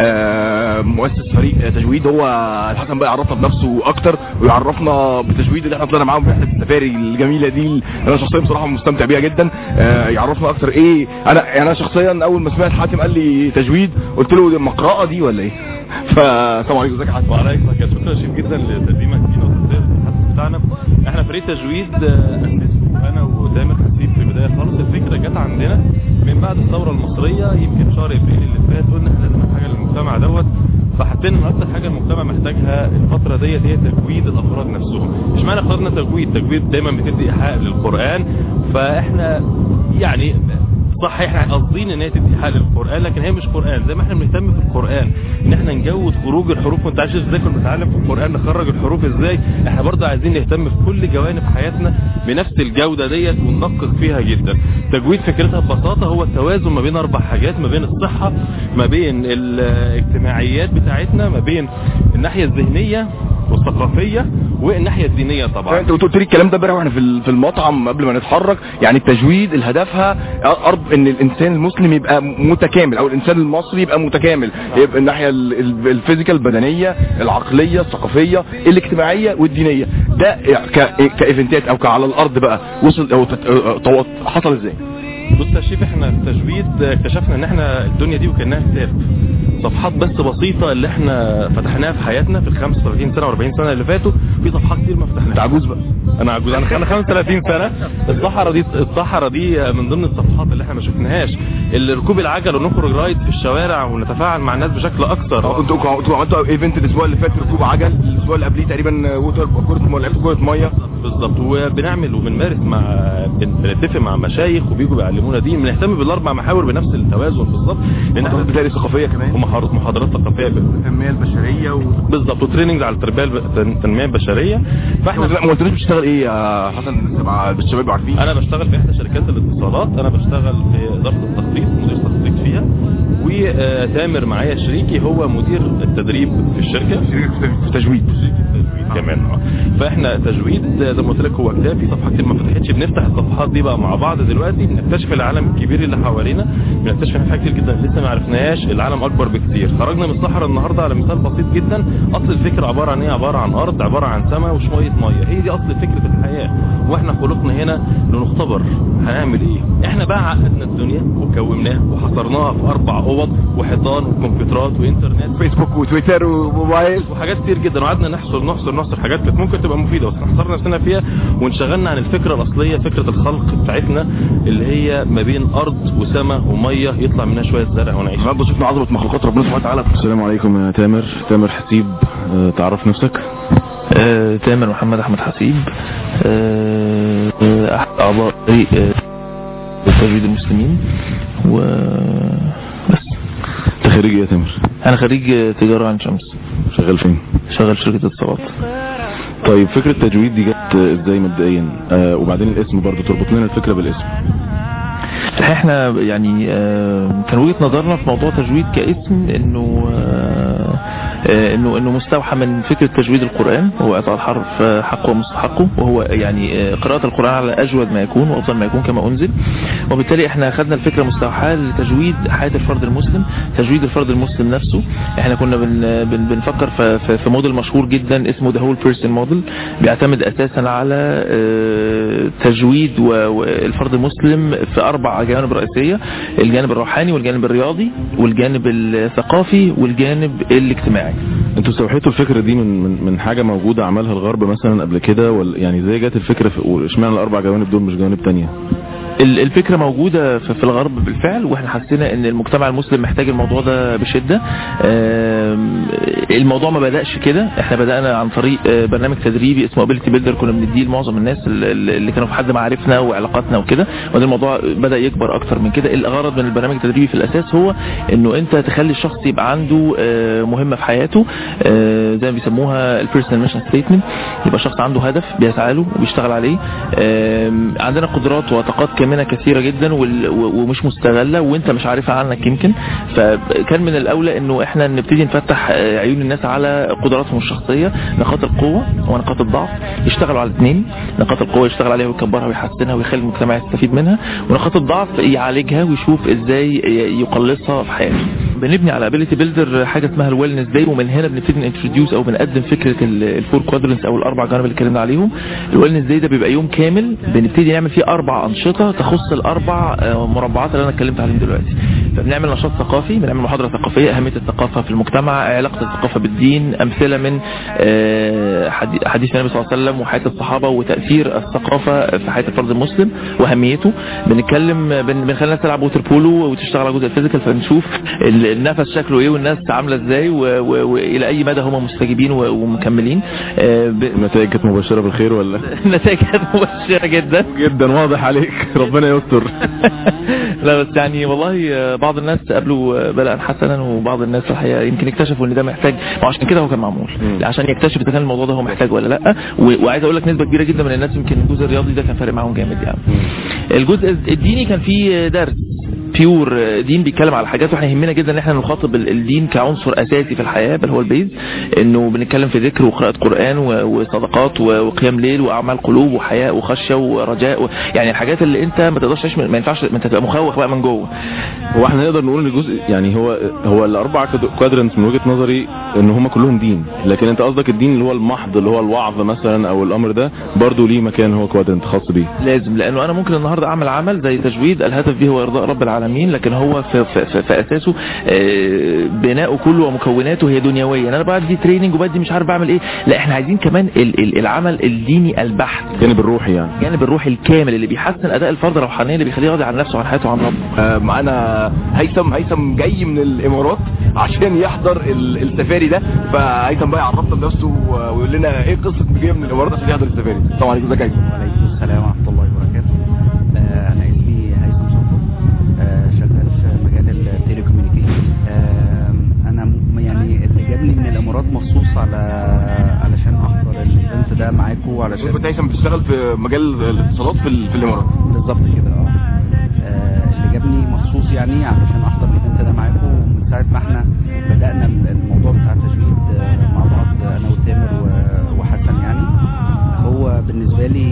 S4: آه، مؤسس فريق آه، تجويد هو الحسن بقى يعرفنا بنفسه اكتر ويعرفنا بالتجويد اللي احنا طلعنا معاهم في رحله السفاري الجميله دي اللي انا شخصيا بصراحه مستمتع بيها جدا آه، يعرفنا اكتر ايه انا يعني انا شخصيا اول ما سمعت حاتم قال لي تجويد قلت له دي مقرأة دي ولا ايه فالسلام عليكم ازيك يا حاتم
S8: وعليكم السلام شكرا شيف جدا لتقديمك لينا وتقدير التحدث بتاعنا احنا فريق تجويد آه، اسسه انا وتامر حسيب في البدايه خالص الفكره جت عندنا من بعد الثوره المصريه يمكن شهر ابريل اللي فات قلنا احنا لازم نعمل حاجه للمجتمع دوت فحسينا ان اكتر حاجه المجتمع محتاجها الفتره ديت هي تجويد الافراد نفسهم مش معنى اخترنا تجويد تجويد دايما بتدي ايحاء للقران فاحنا يعني صح احنا قاصدين ان هي تدي حق للقران لكن هي مش قران زي ما احنا بنهتم في القران ان احنا نجود خروج الحروف وانت عارف ازاي كنا بنتعلم في القران نخرج الحروف ازاي احنا برضه عايزين نهتم في كل جوانب حياتنا بنفس الجوده ديت وندقق فيها جدا تجويد فكرتها ببساطه هو التوازن ما بين اربع حاجات ما بين الصحه ما بين الاجتماعيات بتاعتنا ما بين الناحيه الذهنيه والثقافيه والناحيه الدينيه طبعا
S4: انت قلت لي الكلام ده امبارح واحنا في ال- في المطعم قبل ما نتحرك يعني التجويد الهدفها ارض ان الانسان المسلم يبقى متكامل او الانسان المصري يبقى متكامل يبقى الناحيه ال- ال- الفيزيكال البدنيه العقليه الثقافيه الاجتماعيه والدينيه ده ك- كايفنتات او كعلى الارض بقى وصل او تت- او حصل ازاي
S8: بص يا شيف احنا في التجويد اكتشفنا ان احنا الدنيا دي وكانها كتاب صفحات بس بسيطة اللي احنا فتحناها في حياتنا في ال 35 سنة و40 سنة اللي فاتوا في صفحات كتير ما فتحناهاش
S4: عجوز بقى
S8: انا عجوز انا انا 35 سنة الصحراء دي الصحراء دي من ضمن الصفحات اللي احنا ما شفناهاش اللي ركوب العجل ونخرج رايد في الشوارع ونتفاعل مع الناس بشكل اكثر
S4: انتوا انتوا عملتوا ايفنت الاسبوع اللي فات ركوب عجل الاسبوع اللي قبليه تقريبا ووتر كره م- لعبت كره ميه
S8: بالظبط وبنعمل وبنمارس مع بن- بنتفق مع مشايخ وبيجوا بيعلمونا دي بنهتم بالاربع محاور بنفس التوازن بالظبط لان احنا
S4: بتلاقي ثقافيه كمان
S8: ومحاضرات محاضرات ثقافيه ب-
S4: التنميه البشريه و...
S8: بالظبط وتريننج على التربيه الب- التنميه البشريه فاحنا
S4: ما قلتليش بتشتغل ايه يا حسن مع الشباب عارفين
S8: انا بشتغل في احدى شركات الاتصالات انا بشتغل في اداره التخطيط مدير تخطيط فيها وتامر معايا شريكي هو مدير التدريب في الشركه
S4: في تجويد
S8: كمان اه فاحنا تجويد زي ما قلت لك هو كتاب في صفحات كتير ما فتحتش بنفتح الصفحات دي بقى مع بعض دلوقتي بنكتشف العالم الكبير اللي حوالينا بنكتشف ان حاجات كتير جدا لسه ما عرفناهاش العالم اكبر بكتير خرجنا من الصحراء النهارده على مثال بسيط جدا اصل الفكره عباره عن ايه عباره عن ارض عباره عن سماء وشويه ميه هي دي اصل فكره الحياه واحنا خلقنا هنا لنختبر هنعمل ايه احنا بقى عقدنا الدنيا وكوناها وحصرناها في اربع اوض وحيطان وكمبيوترات وانترنت
S4: فيسبوك وتويتر وموبايل
S8: وحاجات كتير جدا وقعدنا نحصر نحصر نحصر حاجات كانت ممكن تبقى مفيده بس احنا حصرنا نفسنا فيها وانشغلنا عن الفكره الاصليه فكره الخلق بتاعتنا اللي هي ما بين ارض وسماء وميه يطلع منها شويه زرع ونعيش
S4: النهارده شفنا عظمه مخلوقات ربنا سبحانه وتعالى
S3: السلام عليكم يا تامر تامر حسيب آه، تعرف نفسك
S9: آه، تامر محمد احمد حسيب آه، آه، احد اعضاء فريق آه، تجويد المسلمين و بس
S3: انت خريج ايه يا تامر
S9: انا خريج آه، تجاره عين شمس
S3: شغال فين
S9: شغال في شركه اتصالات
S3: طيب فكرة التجويد دي جت ازاي مبدئيا آه وبعدين الاسم برضو تربط لنا الفكرة بالاسم
S9: الحقيقة احنا يعني آه، كان وجهة نظرنا في موضوع تجويد كاسم انه آه، آه، انه انه مستوحى من فكرة تجويد القرآن هو اعطاء الحرف آه، حقه ومستحقه وهو يعني آه، قراءة القرآن على اجود ما يكون وافضل ما يكون كما انزل وبالتالي احنا اخذنا الفكرة مستوحاة لتجويد حياة الفرد المسلم تجويد الفرد المسلم نفسه احنا كنا بن بن بنفكر في, في, في موديل مشهور جدا اسمه ذا هول بيرسون موديل بيعتمد اساسا على آه، تجويد و- والفرد المسلم في اربع جوانب رئيسية الجانب الروحاني والجانب الرياضي والجانب الثقافي والجانب الاجتماعي
S3: انتوا استوحيتوا الفكرة دي من من, من حاجة موجودة عملها الغرب مثلا قبل كده ولا يعني ازاي جت الفكرة في واشمعنى الاربع جوانب دول مش جوانب تانية
S9: ال- الفكرة موجودة في في الغرب بالفعل واحنا حسينا ان المجتمع المسلم محتاج الموضوع ده بشدة آم، الموضوع ما بدأش كده احنا بدأنا عن طريق آه، برنامج تدريبي اسمه ابيلتي بيلدر كنا بنديه لمعظم الناس ال- اللي كانوا في حد معارفنا وعلاقاتنا وكده وبعدين الموضوع بدأ يكبر اكتر من كده الغرض من البرنامج التدريبي في الاساس هو انه انت تخلي الشخص يبقى عنده آه، مهمة في حياته آه، زي ما بيسموها البيرسونال ميشن ستيتمنت يبقى شخص عنده هدف بيسعى له وبيشتغل عليه آم، عندنا قدرات وطاقات كامنه كثيره جدا وال- و- ومش مستغله وانت مش عارفها عنك يمكن فكان من الاولى انه احنا نبتدي نفتح آه، عيون الناس على قدراتهم الشخصيه نقاط القوه ونقاط الضعف يشتغلوا على الاثنين نقاط القوه يشتغل عليها ويكبرها ويحسنها ويخلي المجتمع يستفيد منها ونقاط الضعف يعالجها ويشوف ازاي ي- يقلصها في حياته بنبني على ابيليتي بيلدر حاجه اسمها الويلنس داي ومن هنا بنبتدي ننتروديوس او بنقدم فكره الفور كوادرنتس او الاربع جوانب اللي اتكلمنا عليهم الويلنس داي ده بيبقى يوم كامل بنبتدي نعمل فيه اربع انشطه تخص الاربع آه، مربعات اللي انا اتكلمت عليهم دلوقتي فبنعمل نشاط ثقافي بنعمل محاضره ثقافيه اهميه الثقافه في المجتمع علاقه الثقافه بالدين امثله من آه، حدي- حديث النبي صلى الله عليه وسلم وحياه الصحابه وتاثير الثقافه في حياه الفرد المسلم واهميته بنتكلم بن- بنخلي الناس تلعب ووتر بولو وتشتغل على جزء الفيزيكال فنشوف ال- النفس شكله ايه والناس عامله ازاي و- و- والى اي مدى هم مستجيبين و- ومكملين آه، ب-
S3: النتائج كانت مبشره بالخير ولا
S9: النتائج كانت مبشره جدا
S3: جدا واضح عليك ربنا يستر
S9: لا بس يعني والله آه، بعض الناس قابلوا آه، بلاء حسنا وبعض الناس الحقيقه يمكن اكتشفوا ان ده محتاج وعشان كده هو كان معمول عشان يكتشف اذا كان الموضوع ده هو محتاج ولا لا و- وعايز اقول لك نسبه كبيره جدا من الناس يمكن الجزء الرياضي ده كان فارق معاهم جامد يعني الجزء الديني كان فيه درس بيور دين بيتكلم على حاجات واحنا يهمنا جدا ان احنا نخاطب ال- الدين كعنصر اساسي في الحياه بل هو البيز انه بنتكلم في ذكر وقراءه قران و- وصدقات و- وقيام ليل واعمال قلوب وحياء وخشيه ورجاء و... يعني الحاجات اللي انت ما تقدرش تعيش من- ما ينفعش ما انت تبقى مخوخ بقى من جوه
S3: هو احنا نقدر نقول ان الجزء يعني هو هو الاربع كوادرنتس من وجهه نظري ان هم كلهم دين لكن انت قصدك الدين اللي هو المحض اللي هو الوعظ مثلا او الامر ده برضه ليه مكان هو كوادرنت خاص بيه
S9: لازم لانه انا ممكن النهارده اعمل عمل زي تجويد الهدف به هو ارضاء رب العالمين لكن هو في, في, في, في اساسه آه، بناؤه كله ومكوناته هي دنيويه انا بدي تريننج وبدي مش عارف بعمل ايه لا احنا عايزين كمان ال- ال- العمل الديني البحت
S3: الجانب الروحي يعني
S9: الجانب الروحي الكامل اللي بيحسن اداء الفرد الروحانيه اللي بيخليه راضي عن نفسه وعن حياته وعن ربه
S4: آه، معانا هيثم هيثم جاي من الامارات عشان يحضر ال- السفاري ده فهيثم بقى يعرفنا بنفسه و- ويقول لنا ايه قصه جاي من الامارات عشان يحضر السفاري السلام عليكم ازيك يا هيثم
S10: وعليكم السلام ورحمة الله وبركاته آه، أنا اسمي هيثم صفر آه، شغال في مجال التليكوميونيكيشن آه، أنا م- يعني اللي جابني من الإمارات مخصوص على علشان أحضر الإيفنت ده معاكم وعلشان
S4: كنت هيثم بتشتغل في مجال الاتصالات في, ال- في الامارات
S10: بالظبط كده اه آه، اللي جابني مخصوص يعني علشان احضر الايفنت ده معاكم من ساعه ما احنا بدانا ال- الموضوع بتاع التجويد آه، مع بعض انا وتامر و- وحسن يعني هو بالنسبه لي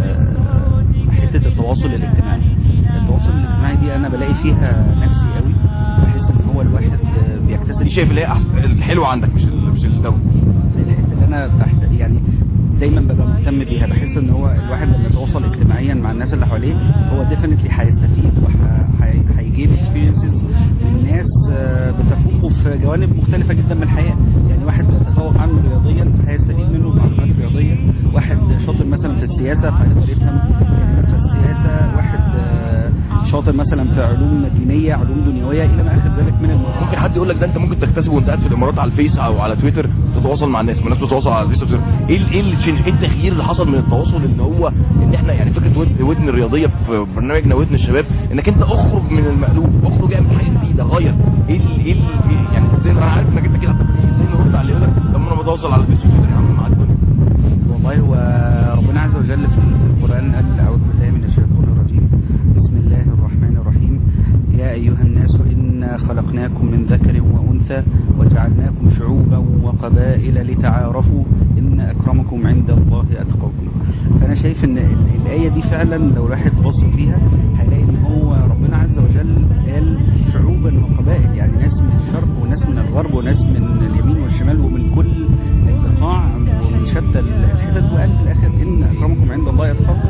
S10: آه، حته التواصل الاجتماعي التواصل الاجتماعي دي انا بلاقي فيها نفسي قوي بحس ان هو الواحد آه، بيكتسب
S4: دي شايف اللي هي أحسن- الحلوه عندك مش ال- مش الدواء
S10: الحته اللي انا تحت يعني دايما ببقى مهتم بيها بحس ان هو الواحد لما يتواصل اجتماعيا مع الناس اللي حواليه هو ديفنتلي هيستفيد وهيجيب اكسبيرينسز من ناس آه، بتفوقه في جوانب مختلفه جدا من الحياه يعني واحد بيتفوق عنه رياضيا فهيستفيد منه معلومات رياضيه واحد شاطر مثلا في السياسه فهيقدر يفهم كلمات في السياسه واحد آه، شاطر مثلا في علوم دينيه علوم دنيويه الى ما اخر ذلك من الموضوع
S4: ممكن حد يقول لك ده انت ممكن تكتسبه وانت قاعد في الامارات على الفيس او على تويتر تتواصل مع الناس الناس بتتواصل على الفيس وتويتر. ايه ال- ايه التشينج ايه التغيير اللي حصل من التواصل ان هو ان احنا يعني فكره ود- ودن الرياضيه في برنامجنا ودن الشباب انك انت اخرج من المألوف اخرج اعمل حاجه جديده غير ايه ال- ايه ال- إيه- يعني ازاي انا عارف انك انت كده هتبقى إيه، ازاي نرد على اللي يقول لك لما انا بتواصل على الفيس وتويتر يا عم مع الدنيا
S10: والله هو ربنا عز وجل في القرآن قال أعوذ بالله من الشيطان الرجيم بسم الله الرحمن الرحيم يا أيها الناس إنا خلقناكم من ذكر وأنثى وجعلناكم شعوبا وقبائل لتعارفوا إن أكرمكم عند الله أتقاكم فأنا شايف إن ال- الآية دي فعلا لو الواحد بص فيها هيلاقي إن هو ربنا عز وجل قال شعوبا وقبائل يعني ناس من الشرق وناس من الغرب وناس من اليمين والشمال ومن كل البقاع ومن شتى الحتت وقال في الاخر ان اكرمكم عند الله يتقاكم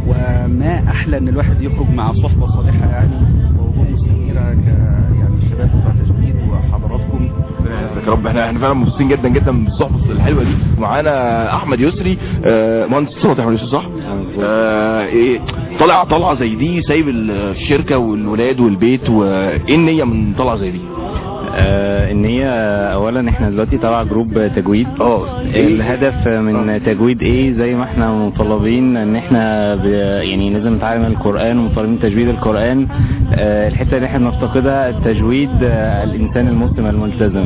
S10: وما احلى ان الواحد يخرج مع صحبه صالحه يعني ووجوه مستنيره ك يعني الشباب بتوع التجويد وحضراتكم
S4: يا رب احنا احنا فعلا مبسوطين جدا جدا بالصحبه الحلوه دي معانا احمد يسري آه، مهندس اتصالات يا احمد يسري صح؟ آه، ايه طالع طلعه زي دي سايب الشركه والولاد والبيت وايه النيه من طلعه زي دي؟
S11: آه ان هي اولا احنا دلوقتي تبع جروب تجويد
S4: اه
S11: الهدف من تجويد ايه زي ما احنا مطالبين ان احنا ب- يعني لازم نتعلم القرآن ومطالبين تجويد القرآن آه الحتة اللي احنا بنفتقدها التجويد آه الانسان المسلم الملتزم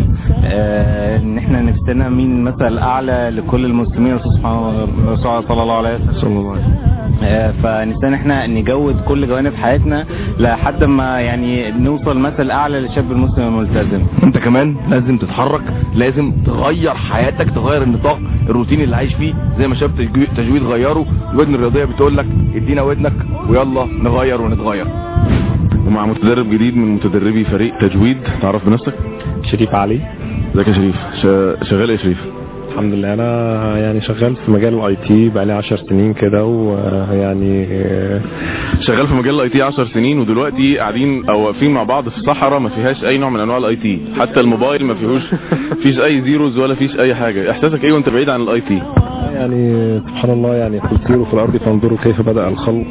S11: آه ان احنا نفسنا مين مثل اعلى لكل المسلمين الرسول سبحانه الرسول صلى الله عليه وسلم آه، فنستنى ان احنا نجود كل جوانب حياتنا لحد ما يعني نوصل مثل اعلى للشاب المسلم الملتزم
S4: انت كمان لازم تتحرك لازم تغير حياتك تغير النطاق الروتيني اللي عايش فيه زي ما شاب تجوي- تجويد غيره الودن الرياضيه بتقول لك ادينا ودنك ويلا نغير ونتغير
S3: ومع متدرب جديد من متدربي فريق تجويد تعرف بنفسك
S12: شريف علي
S3: ازيك يا شريف شا- شغال ايه يا شريف
S12: الحمد لله انا يعني شغال في مجال الاي تي بقالي 10 سنين كده ويعني
S3: شغال في مجال الاي تي 10 سنين ودلوقتي قاعدين او واقفين مع بعض في الصحراء ما فيهاش اي نوع من انواع الاي تي حتى الموبايل ما فيهوش فيش اي زيروز ولا فيش اي حاجه احساسك ايه وانت بعيد عن الاي تي
S12: يعني سبحان الله يعني قل سيروا في الارض فانظروا كيف بدا الخلق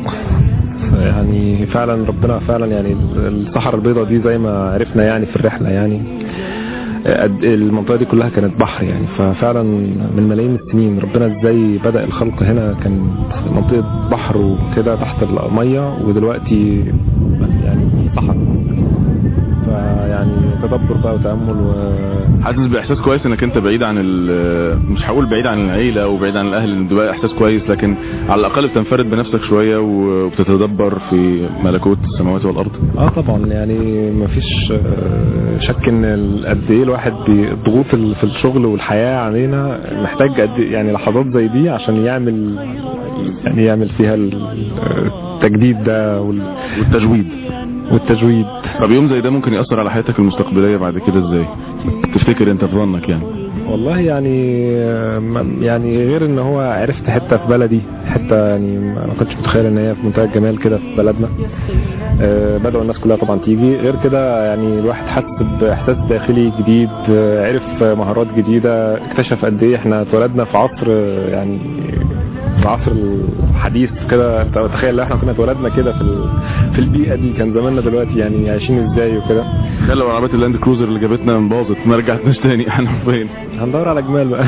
S12: يعني فعلا ربنا فعلا يعني الصحراء البيضاء دي زي ما عرفنا يعني في الرحله يعني قد- المنطقه دي كلها كانت بحر يعني ففعلا من ملايين السنين ربنا ازاي بدا الخلق هنا كان منطقه بحر وكده تحت الميه ودلوقتي يعني صحراء فيعني تدبر بقى وتامل و
S3: حاسس باحساس كويس انك انت بعيد عن ال- مش هقول بعيد عن العيله وبعيد عن الاهل لان ده بقى احساس كويس لكن على الاقل بتنفرد بنفسك شويه وبتتدبر في ملكوت السماوات والارض
S12: اه طبعا يعني مفيش آه، شك ان ال- قد ايه الواحد بي- الضغوط ال- في الشغل والحياه علينا محتاج قد إيه- يعني لحظات زي دي عشان يعمل يعني يعمل فيها ال- التجديد ده وال-
S3: والتجويد
S12: والتجويد
S3: طب يوم زي ده ممكن ياثر على حياتك المستقبليه بعد كده ازاي تفتكر انت في ظنك يعني
S12: والله يعني آه، ما- يعني غير ان هو عرفت حته في بلدي حته يعني ما ما كنتش متخيل ان هي في منتهى الجمال كده في بلدنا آه، بدأوا الناس كلها طبعا تيجي غير كده يعني الواحد حس باحساس داخلي جديد آه، عرف مهارات جديده اكتشف قد ايه احنا اتولدنا في عصر آه، يعني في العصر الحديث كده انت تخيل لو احنا كنا اتولدنا كده في ال- في البيئه دي كان زماننا دلوقتي يعني عايشين ازاي وكده
S3: تخيل لو عربيات اللاند كروزر اللي جابتنا باظت ما رجعتناش تاني احنا فين
S12: هندور على جمال بقى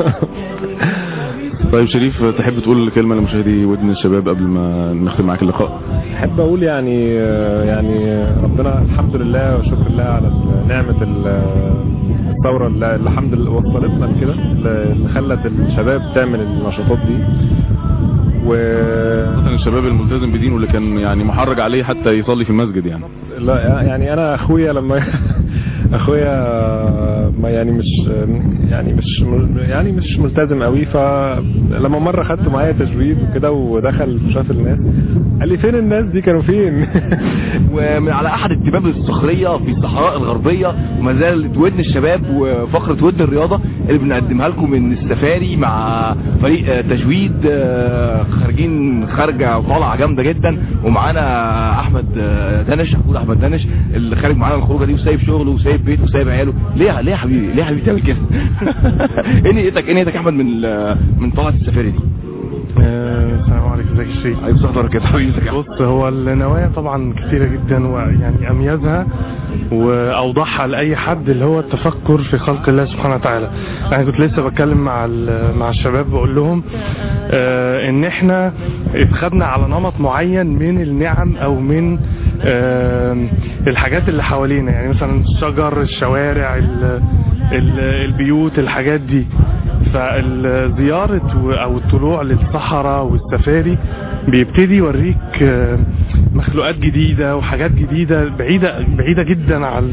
S3: طيب شريف تحب تقول كلمه لمشاهدي ودن الشباب قبل ما نختم معاك اللقاء
S12: احب اقول يعني يعني ربنا الحمد لله وشكر الله على نعمه ال- الثوره اللي اللي الحمد لله وصلتنا لكده اللي خلت الشباب تعمل النشاطات دي و
S3: خاصة الشباب الملتزم بدينه اللي كان يعني محرج عليه حتى يصلي في المسجد يعني
S12: لا يعني انا اخويا لما اخويا ما يعني مش يعني مش يعني مش ملتزم قوي فلما مره خدته معايا تجويد وكده ودخل شاف الناس قال لي فين الناس دي كانوا فين
S4: ومن على احد التباب الصخريه في الصحراء الغربيه وما زالت ودن الشباب وفقره ودن الرياضه اللي بنقدمها لكم من السفاري مع فريق آه، تجويد آه، خارجين خارجه وطالعه جامده جدا ومعانا احمد آه، دنش اخونا احمد دنش اللي خارج معانا الخروجه دي وسايب شغله وسايب بيته وسايب عياله ليه ليه يا حبيبي ليه يا حبيبي تعمل كده ايه نيتك ايه نيتك يا احمد من ال- من طلعه السفاري دي
S13: آه، السلام عليكم ازيك يا شريف
S4: عليكم السلام ورحمه الله حبيبي
S13: بص هو النوايا طبعا كثيرة جدا ويعني اميزها واوضحها لاي حد اللي هو التفكر في خلق الله سبحانه وتعالى انا كنت لسه بتكلم مع ال- مع الشباب بقول لهم آه ان احنا اتخذنا على نمط معين من النعم او من آه الحاجات اللي حوالينا يعني مثلا الشجر الشوارع ال- ال- البيوت الحاجات دي فالزيارة و- او الطلوع للصحراء والسفاري بيبتدي يوريك آه، مخلوقات جديدة وحاجات جديدة بعيدة بعيدة جدا عن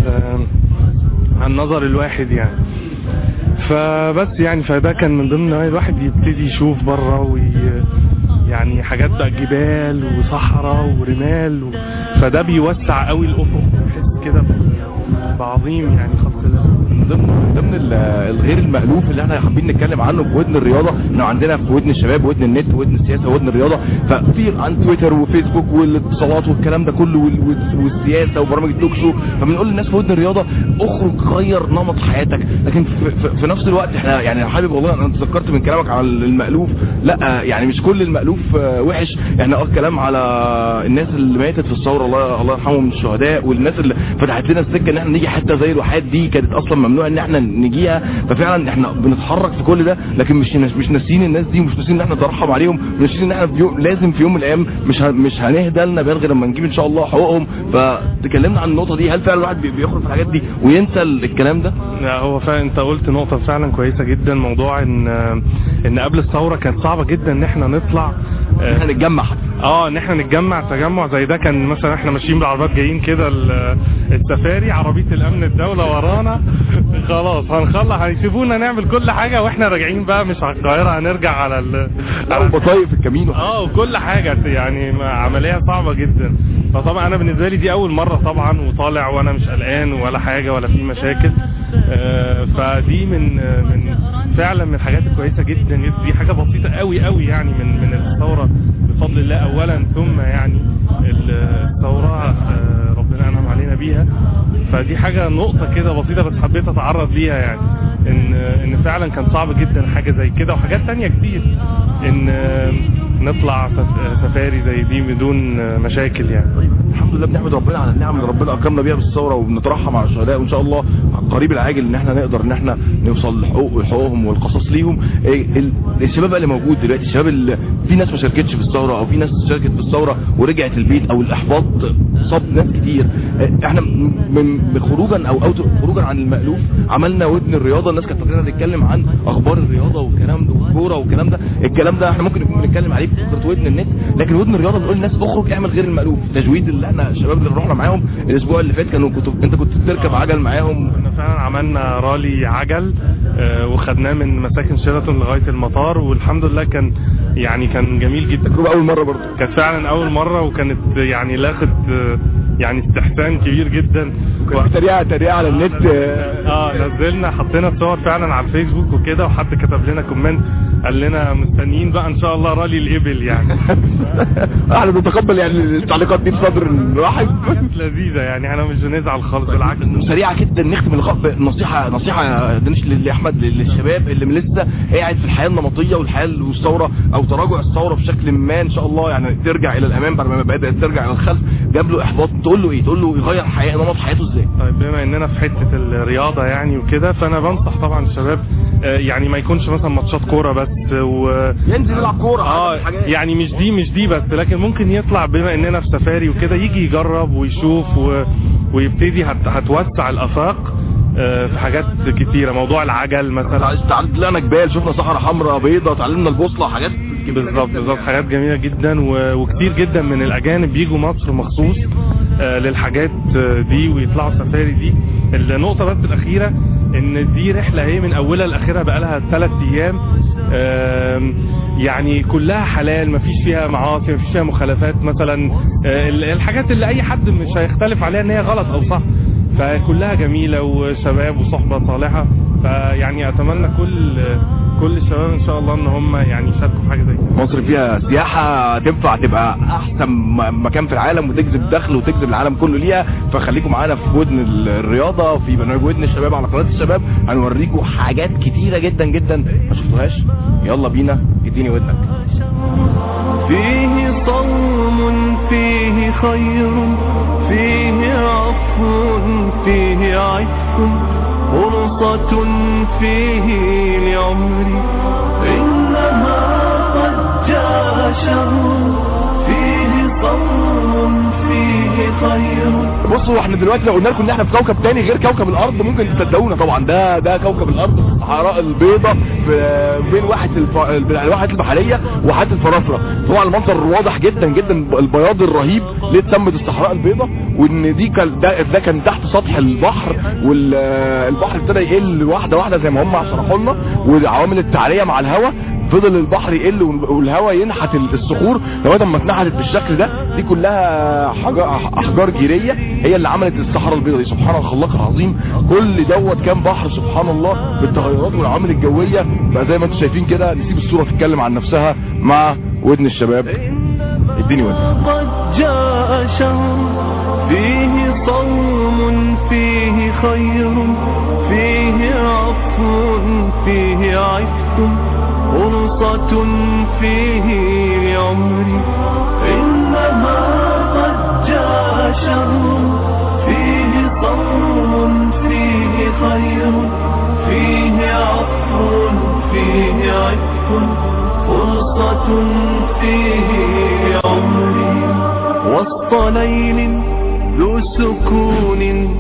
S13: عن نظر الواحد يعني فبس يعني فده كان من ضمن نوايا الواحد يبتدي يشوف بره وي يعني حاجات بقى جبال وصحراء ورمال و... فده بيوسع قوي الافق ويحس كده ب- بعظيم يعني خلق الله
S4: من ضمن من ضمن ال- الغير المألوف اللي احنا حابين نتكلم عنه في ودن الرياضه انه عندنا في ودن الشباب ودن النت ودن السياسه ودن الرياضه ففي عن تويتر وفيسبوك والاتصالات والكلام ده كله وال- وال- والسياسه وبرامج التوك شو فبنقول للناس في ودن الرياضه اخرج غير نمط حياتك لكن في, في, في نفس الوقت احنا يعني حابب والله انا تذكرت من كلامك على المألوف لا يعني مش كل المألوف آه، وحش احنا اه كلام على الناس اللي ماتت في الثوره الله الله يرحمهم من الشهداء والناس اللي فتحت لنا السكه ان احنا نيجي حته زي الواحات دي كانت اصلا ممنوع ان احنا نجيها ففعلا احنا بنتحرك في كل ده لكن مش مش ناسيين الناس دي ومش ناسيين ان احنا نترحم عليهم مش ناسيين ان احنا في يوم لازم في يوم من الايام مش ه- مش هنهدى لنا بال غير لما نجيب ان شاء الله حقوقهم فتكلمنا عن النقطه دي هل فعلا الواحد بي- بيخرج في الحاجات دي وينسى الكلام ده؟
S13: لا هو فعلا انت قلت نقطة فعلا كويسة جدا موضوع ان ان قبل الثورة كانت صعبة جدا ان احنا نطلع
S4: احنا نتجمع
S13: اه ان احنا نتجمع تجمع زي ده كان مثلا احنا ماشيين بالعربيات جايين كده ال- السفاري عربيه الامن الدوله ورانا خلاص هنخلص هيسيبونا نعمل كل حاجه واحنا راجعين بقى مش على القاهره هنرجع على ال على
S4: البطايق في الكمين
S13: اه وكل حاجه يعني ما- عمليه صعبه جدا فطبعا انا بالنسبه لي دي اول مره طبعا وطالع وانا مش قلقان ولا حاجه ولا في مشاكل آه، فدي من آه، من فعلا من الحاجات الكويسه جدا جدا. دي حاجه بسيطه قوي قوي يعني من من الثوره بفضل الله اولا ثم يعني الثوره آه، ربنا انعم علينا بيها فدي حاجه نقطه كده بسيطه بس حبيت اتعرض ليها يعني ان ان فعلا كان صعب جدا حاجه زي كده وحاجات تانية كتير ان آه، نطلع سف- سفاري زي دي بدون آه، مشاكل يعني
S4: الحمد لله بنحمد ربنا على النعم اللي ربنا اكرمنا بيها بالثوره وبنترحم على الشهداء وان شاء الله على القريب العاجل ان احنا نقدر ان احنا نوصل لحقوق وحقوقهم والقصص ليهم إيه ال- الشباب بقى اللي موجود دلوقتي الشباب اللي في ناس ما شاركتش في الثوره او في ناس شاركت في الثوره ورجعت البيت او الاحباط صاب ناس كتير إيه احنا من من خروجا او او خروجا عن المألوف عملنا ودن الرياضه الناس كانت فاكرينها تتكلم عن اخبار الرياضه والكلام ده والكوره والكلام ده الكلام ده احنا ممكن نكون بنتكلم عليه في فكره ودن النت لكن ودن الرياضه بنقول للناس اخرج اعمل غير المألوف تجويد اللي احنا الشباب اللي رحنا معاهم الاسبوع اللي فات كانوا كنت انت كنت بتركب عجل معاهم
S13: كنا فعلا عملنا رالي عجل آه، وخدناه من مساكن شيراتون لغايه المطار والحمد لله كان يعني كان جميل جدا
S4: تجربه اول مره برضه
S13: كانت فعلا اول مره وكانت يعني لاخد آه، يعني استحسان كبير جدا
S4: وكان في تريقه تريقه على النت
S13: اه نزلنا حطينا صور فعلا على الفيسبوك وكده وحد كتب لنا كومنت قال لنا مستنيين بقى ان شاء الله رالي الابل يعني
S4: احنا بنتقبل يعني التعليقات دي بصدر الواحد
S13: كانت لذيذه يعني احنا مش بنزعل خالص بالعكس
S4: سريعه جدا نختم اللقاء بنصيحه نصيحه دنش لاحمد للشباب اللي لسه قاعد في الحياه النمطيه والحياه والثوره او تراجع الثوره بشكل ما ان شاء الله يعني ترجع الى الامام بعد ما بدات ترجع الى الخلف جاب له احباط تقول له ايه تقول له يغير حياه نمط حياته ازاي
S13: طيب بما اننا في حته الرياضه يعني وكده فانا بنصح طبعا الشباب آه، يعني ما يكونش مثلا ماتشات كوره بس و
S4: ينزل يلعب كوره
S13: اه يعني مش دي مش دي بس لكن ممكن يطلع بما اننا في سفاري وكده يجي يجرب ويشوف و... ويبتدي هت... هتوسع الافاق آه، في حاجات كتيره موضوع العجل مثلا
S4: طلعنا جبال شفنا صحراء حمراء بيضاء اتعلمنا البوصله حاجات
S13: بالظبط بالظبط حاجات جميله جدا و... وكتير جدا من الاجانب بيجوا مصر مخصوص آه، للحاجات آه، دي ويطلعوا سفاري دي النقطه بس الاخيره ان دي رحله اهي من اولها لاخرها بقى لها ثلاث ايام آم، يعني كلها حلال مفيش فيها معاصي مفيش فيها مخالفات مثلا آه، ال- الحاجات اللي اي حد مش هيختلف عليها ان هي غلط او صح فكلها جميله وشباب وصحبه صالحه فيعني اتمنى كل كل الشباب ان شاء الله ان هم يعني يشاركوا في حاجه زي كده
S4: مصر فيها سياحة تنفع تبقى احسن م- مكان في العالم وتجذب دخل وتجذب العالم كله ليها فخليكم معانا في ودن ال- الرياضة في برنامج ودن الشباب على قناة الشباب هنوريكم حاجات كتيرة جدا جدا ما شفتوهاش يلا بينا اديني ودنك
S2: فيه صوم فيه خير فيه عفو فيه عتق فرصة فيه لعمري إنما قد جاء شهر فيه صوم فيه خير
S4: بصوا احنا دلوقتي لو قلنا لكم ان احنا في كوكب تاني غير كوكب الارض ممكن تصدقونا طبعا ده ده كوكب الارض في الصحراء البيضاء في بين واحه الف... بين الواحات البحريه وواحات الفرافره طبعا المنظر واضح جدا جدا البياض الرهيب ليه اتسمت الصحراء البيضاء وان دي كان ده, ده كان تحت سطح البحر والبحر ابتدى يقل واحده واحده زي ما هم شرحوا لنا وعوامل التعريه مع الهواء فضل البحر يقل والهواء ينحت الصخور لغايه ما اتنحتت بالشكل ده دي كلها حجار احجار جيريه هي اللي عملت الصحراء البيضاء دي سبحان الخلاق العظيم كل دوت كان بحر سبحان الله بالتغيرات والعوامل الجويه بقى زي ما انتم شايفين كده نسيب الصوره تتكلم عن نفسها مع ودن الشباب اديني ودن
S2: قد جاء شهر فيه صوم فيه خير فيه عفو فيه عتق فرصة فيه لعمري إنما قد جاء شهر فيه صوم فيه خير فيه عفو فيه عتق فرصة فيه لعمري وسط ليل ذو سكون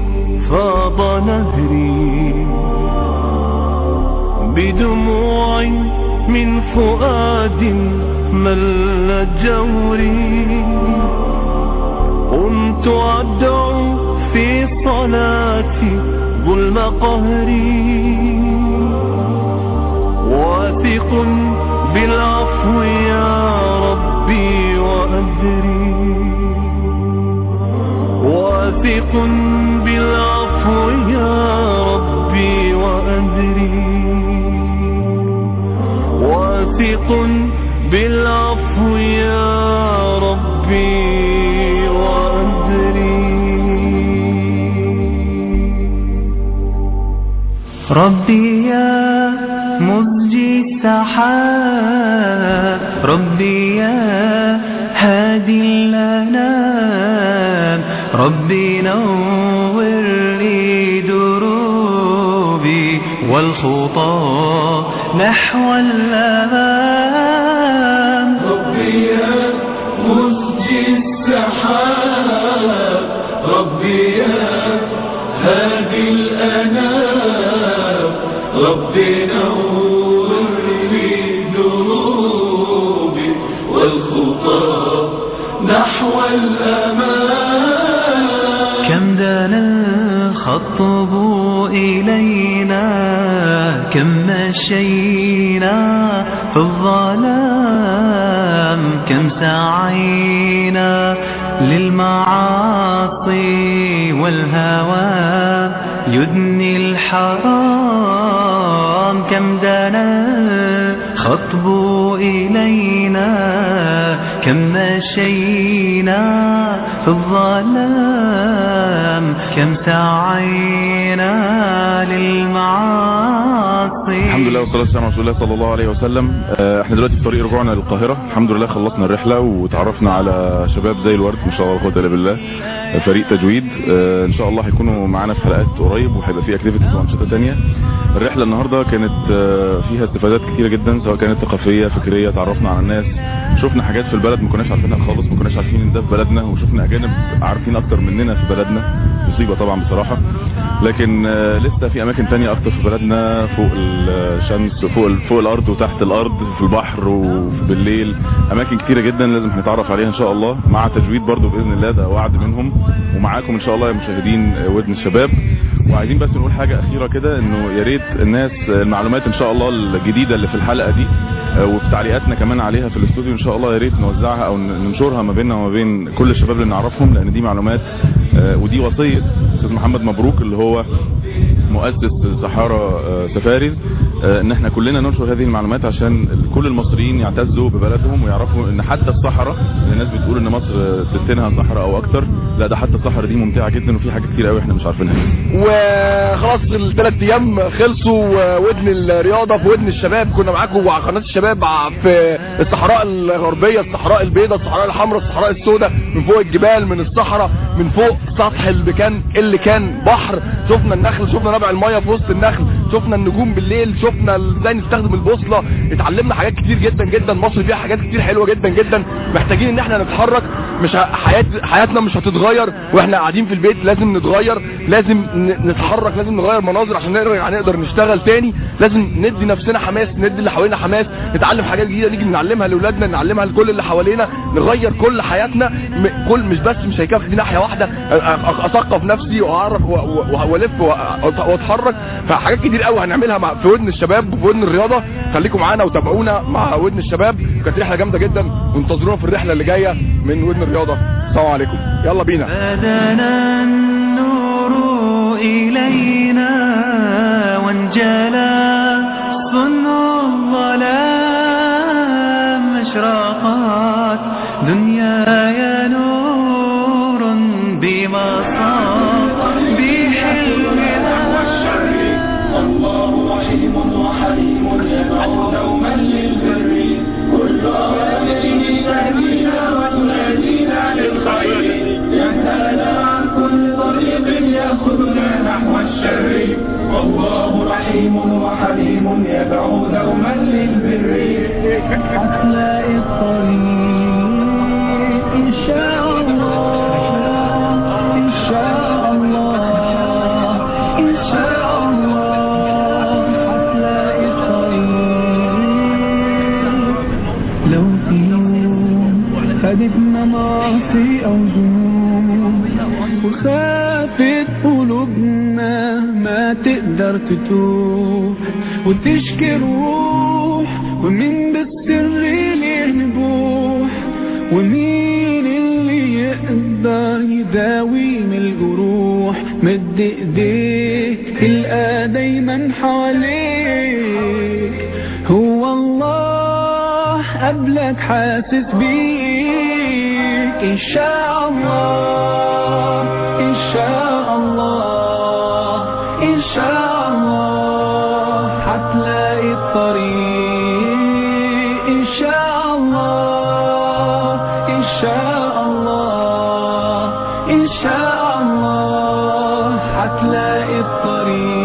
S2: فاض نهري بدموع من فؤاد مل جوري قمت أدعو في صلاتي ظلم قهري واثق بالعفو يا ربي وأدري واثق بالعفو يا ربي وأدري واثق بالعفو يا ربي
S1: ربي يا مزجي السحاب ربي يا هادي الأنام ربي نور لي دروبي والخطى نحو الأمام
S2: ربي يا مزجي السحاب ربي يا هادي الأنام ربي نور لي دروبي والخطى نحو الأمام
S1: كم دنا الخطب إلينا كم مشينا في الظلام كم سعينا للمعاصي والهوى يدني الحرام كم دنا خطب إلينا كم مشينا في الظلام كم سعينا للمعاصي
S3: الحمد لله والصلاه والسلام على رسول الله صلى الله عليه وسلم آه، احنا دلوقتي في طريق رجوعنا للقاهره الحمد لله خلصنا الرحله وتعرفنا على شباب زي الورد ما شاء الله لا قوه الا بالله آه، فريق تجويد آه، ان شاء الله هيكونوا معانا في حلقات قريب وهيبقى في اكتيفيتيز وانشطه تانية الرحله النهارده كانت آه، فيها استفادات كتيره جدا سواء كانت ثقافيه فكريه تعرفنا على الناس شفنا حاجات في البلد ما كناش عارفينها خالص ما كناش عارفين ان ده في بلدنا وشفنا اجانب عارفين اكتر مننا في بلدنا مصيبه طبعا بصراحه لكن آه، لسه في اماكن تانية اكتر في بلدنا فوق الشمس فوق ال- فوق الارض وتحت الارض في البحر وبالليل اماكن كتيره جدا لازم هنتعرف عليها ان شاء الله مع تجويد برضو باذن الله ده وعد منهم ومعاكم ان شاء الله يا مشاهدين آه، ودن الشباب وعايزين بس نقول حاجه اخيره كده انه يا ريت الناس آه، المعلومات ان شاء الله الجديده اللي في الحلقه دي آه، وفي تعليقاتنا كمان عليها في الاستوديو ان شاء الله يا ريت نوزعها او ن- ننشرها ما بيننا وما بين كل الشباب اللي نعرفهم لان دي معلومات آه، ودي وصيه استاذ محمد مبروك اللي هو مؤسس صحارى آه، سفاري آه، ان احنا كلنا ننشر هذه المعلومات عشان كل المصريين يعتزوا ببلدهم ويعرفوا ان حتى الصحراء اللي الناس بتقول ان مصر آه، تلتينها صحراء او اكتر لا ده حتى الصحراء دي ممتعه جدا وفي حاجات كتير قوي احنا مش عارفينها
S4: وخلاص الثلاث ايام خلصوا ودن الرياضه في ودن الشباب كنا معاكم على قناه الشباب في الصحراء الغربيه الصحراء البيضاء الصحراء الحمراء الصحراء السوداء من فوق الجبال من الصحراء من فوق سطح اللي كان اللي كان بحر شفنا النخل شفنا نبع الميه في وسط النخل شفنا النجوم بالليل شفنا ازاي نستخدم البوصله اتعلمنا حاجات كتير جدا جدا مصر فيها حاجات كتير حلوه جدا جدا محتاجين ان احنا نتحرك مش ه- حياه حياتنا مش هتتغير واحنا قاعدين في البيت لازم نتغير لازم ن- نتحرك لازم نغير مناظر عشان نقدر نقدر نشتغل تاني لازم ندي نفسنا حماس ندي اللي حوالينا حماس نتعلم حاجات جديده نيجي نعلمها لاولادنا نعلمها لكل اللي حوالينا نغير كل حياتنا م- كل مش بس مش هيكفي دي ناحيه واحده أ- أ- اثقف نفسي واعرف و- و- والف وأ- واتحرك فحاجات كتير قوي هنعملها مع في ودن الشباب وفي ودن الرياضه خليكم معانا وتابعونا مع ودن الشباب كانت رحله جامده جدا وانتظرونا في الرحله اللي جايه من ودن الرياضه السلام عليكم يلا بينا
S1: بدنا النور إلينا وانجلى صنع الظلام أشرقت دنياي نور بمصابيح
S2: الله رحيم وحليم يدعو دوما للبر كل أوامره تهدينا وتنادينا للخير ينهانا عن كل طريق يأخذنا نحو الشر والله رحيم وحليم يدعو دوما للبر
S1: أخلاء الطريق إن شاء الله إن شاء الله إن شاء الله أخلاء الطريق خدتنا معصي أو ذنوب وخافت قلوبنا ما تقدر تتوب وتشكي روح ومين بالسر ليه نبوح ومين اللي يقدر يداوي من الجروح مد ايديك تلقى دايما حواليك هو الله قبلك حاسس بيك ان شاء الله ان شاء الله ان شاء الله هتلاقي الطريق ان شاء الله ان شاء الله ان شاء الله هتلاقي الطريق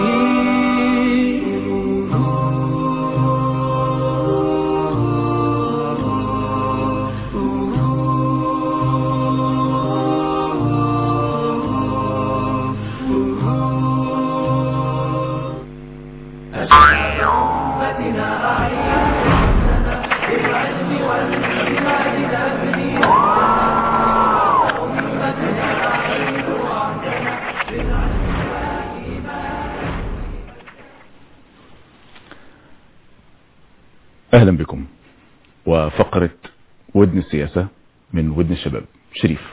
S3: اهلا بكم وفقرة ودن السياسة من ودن الشباب شريف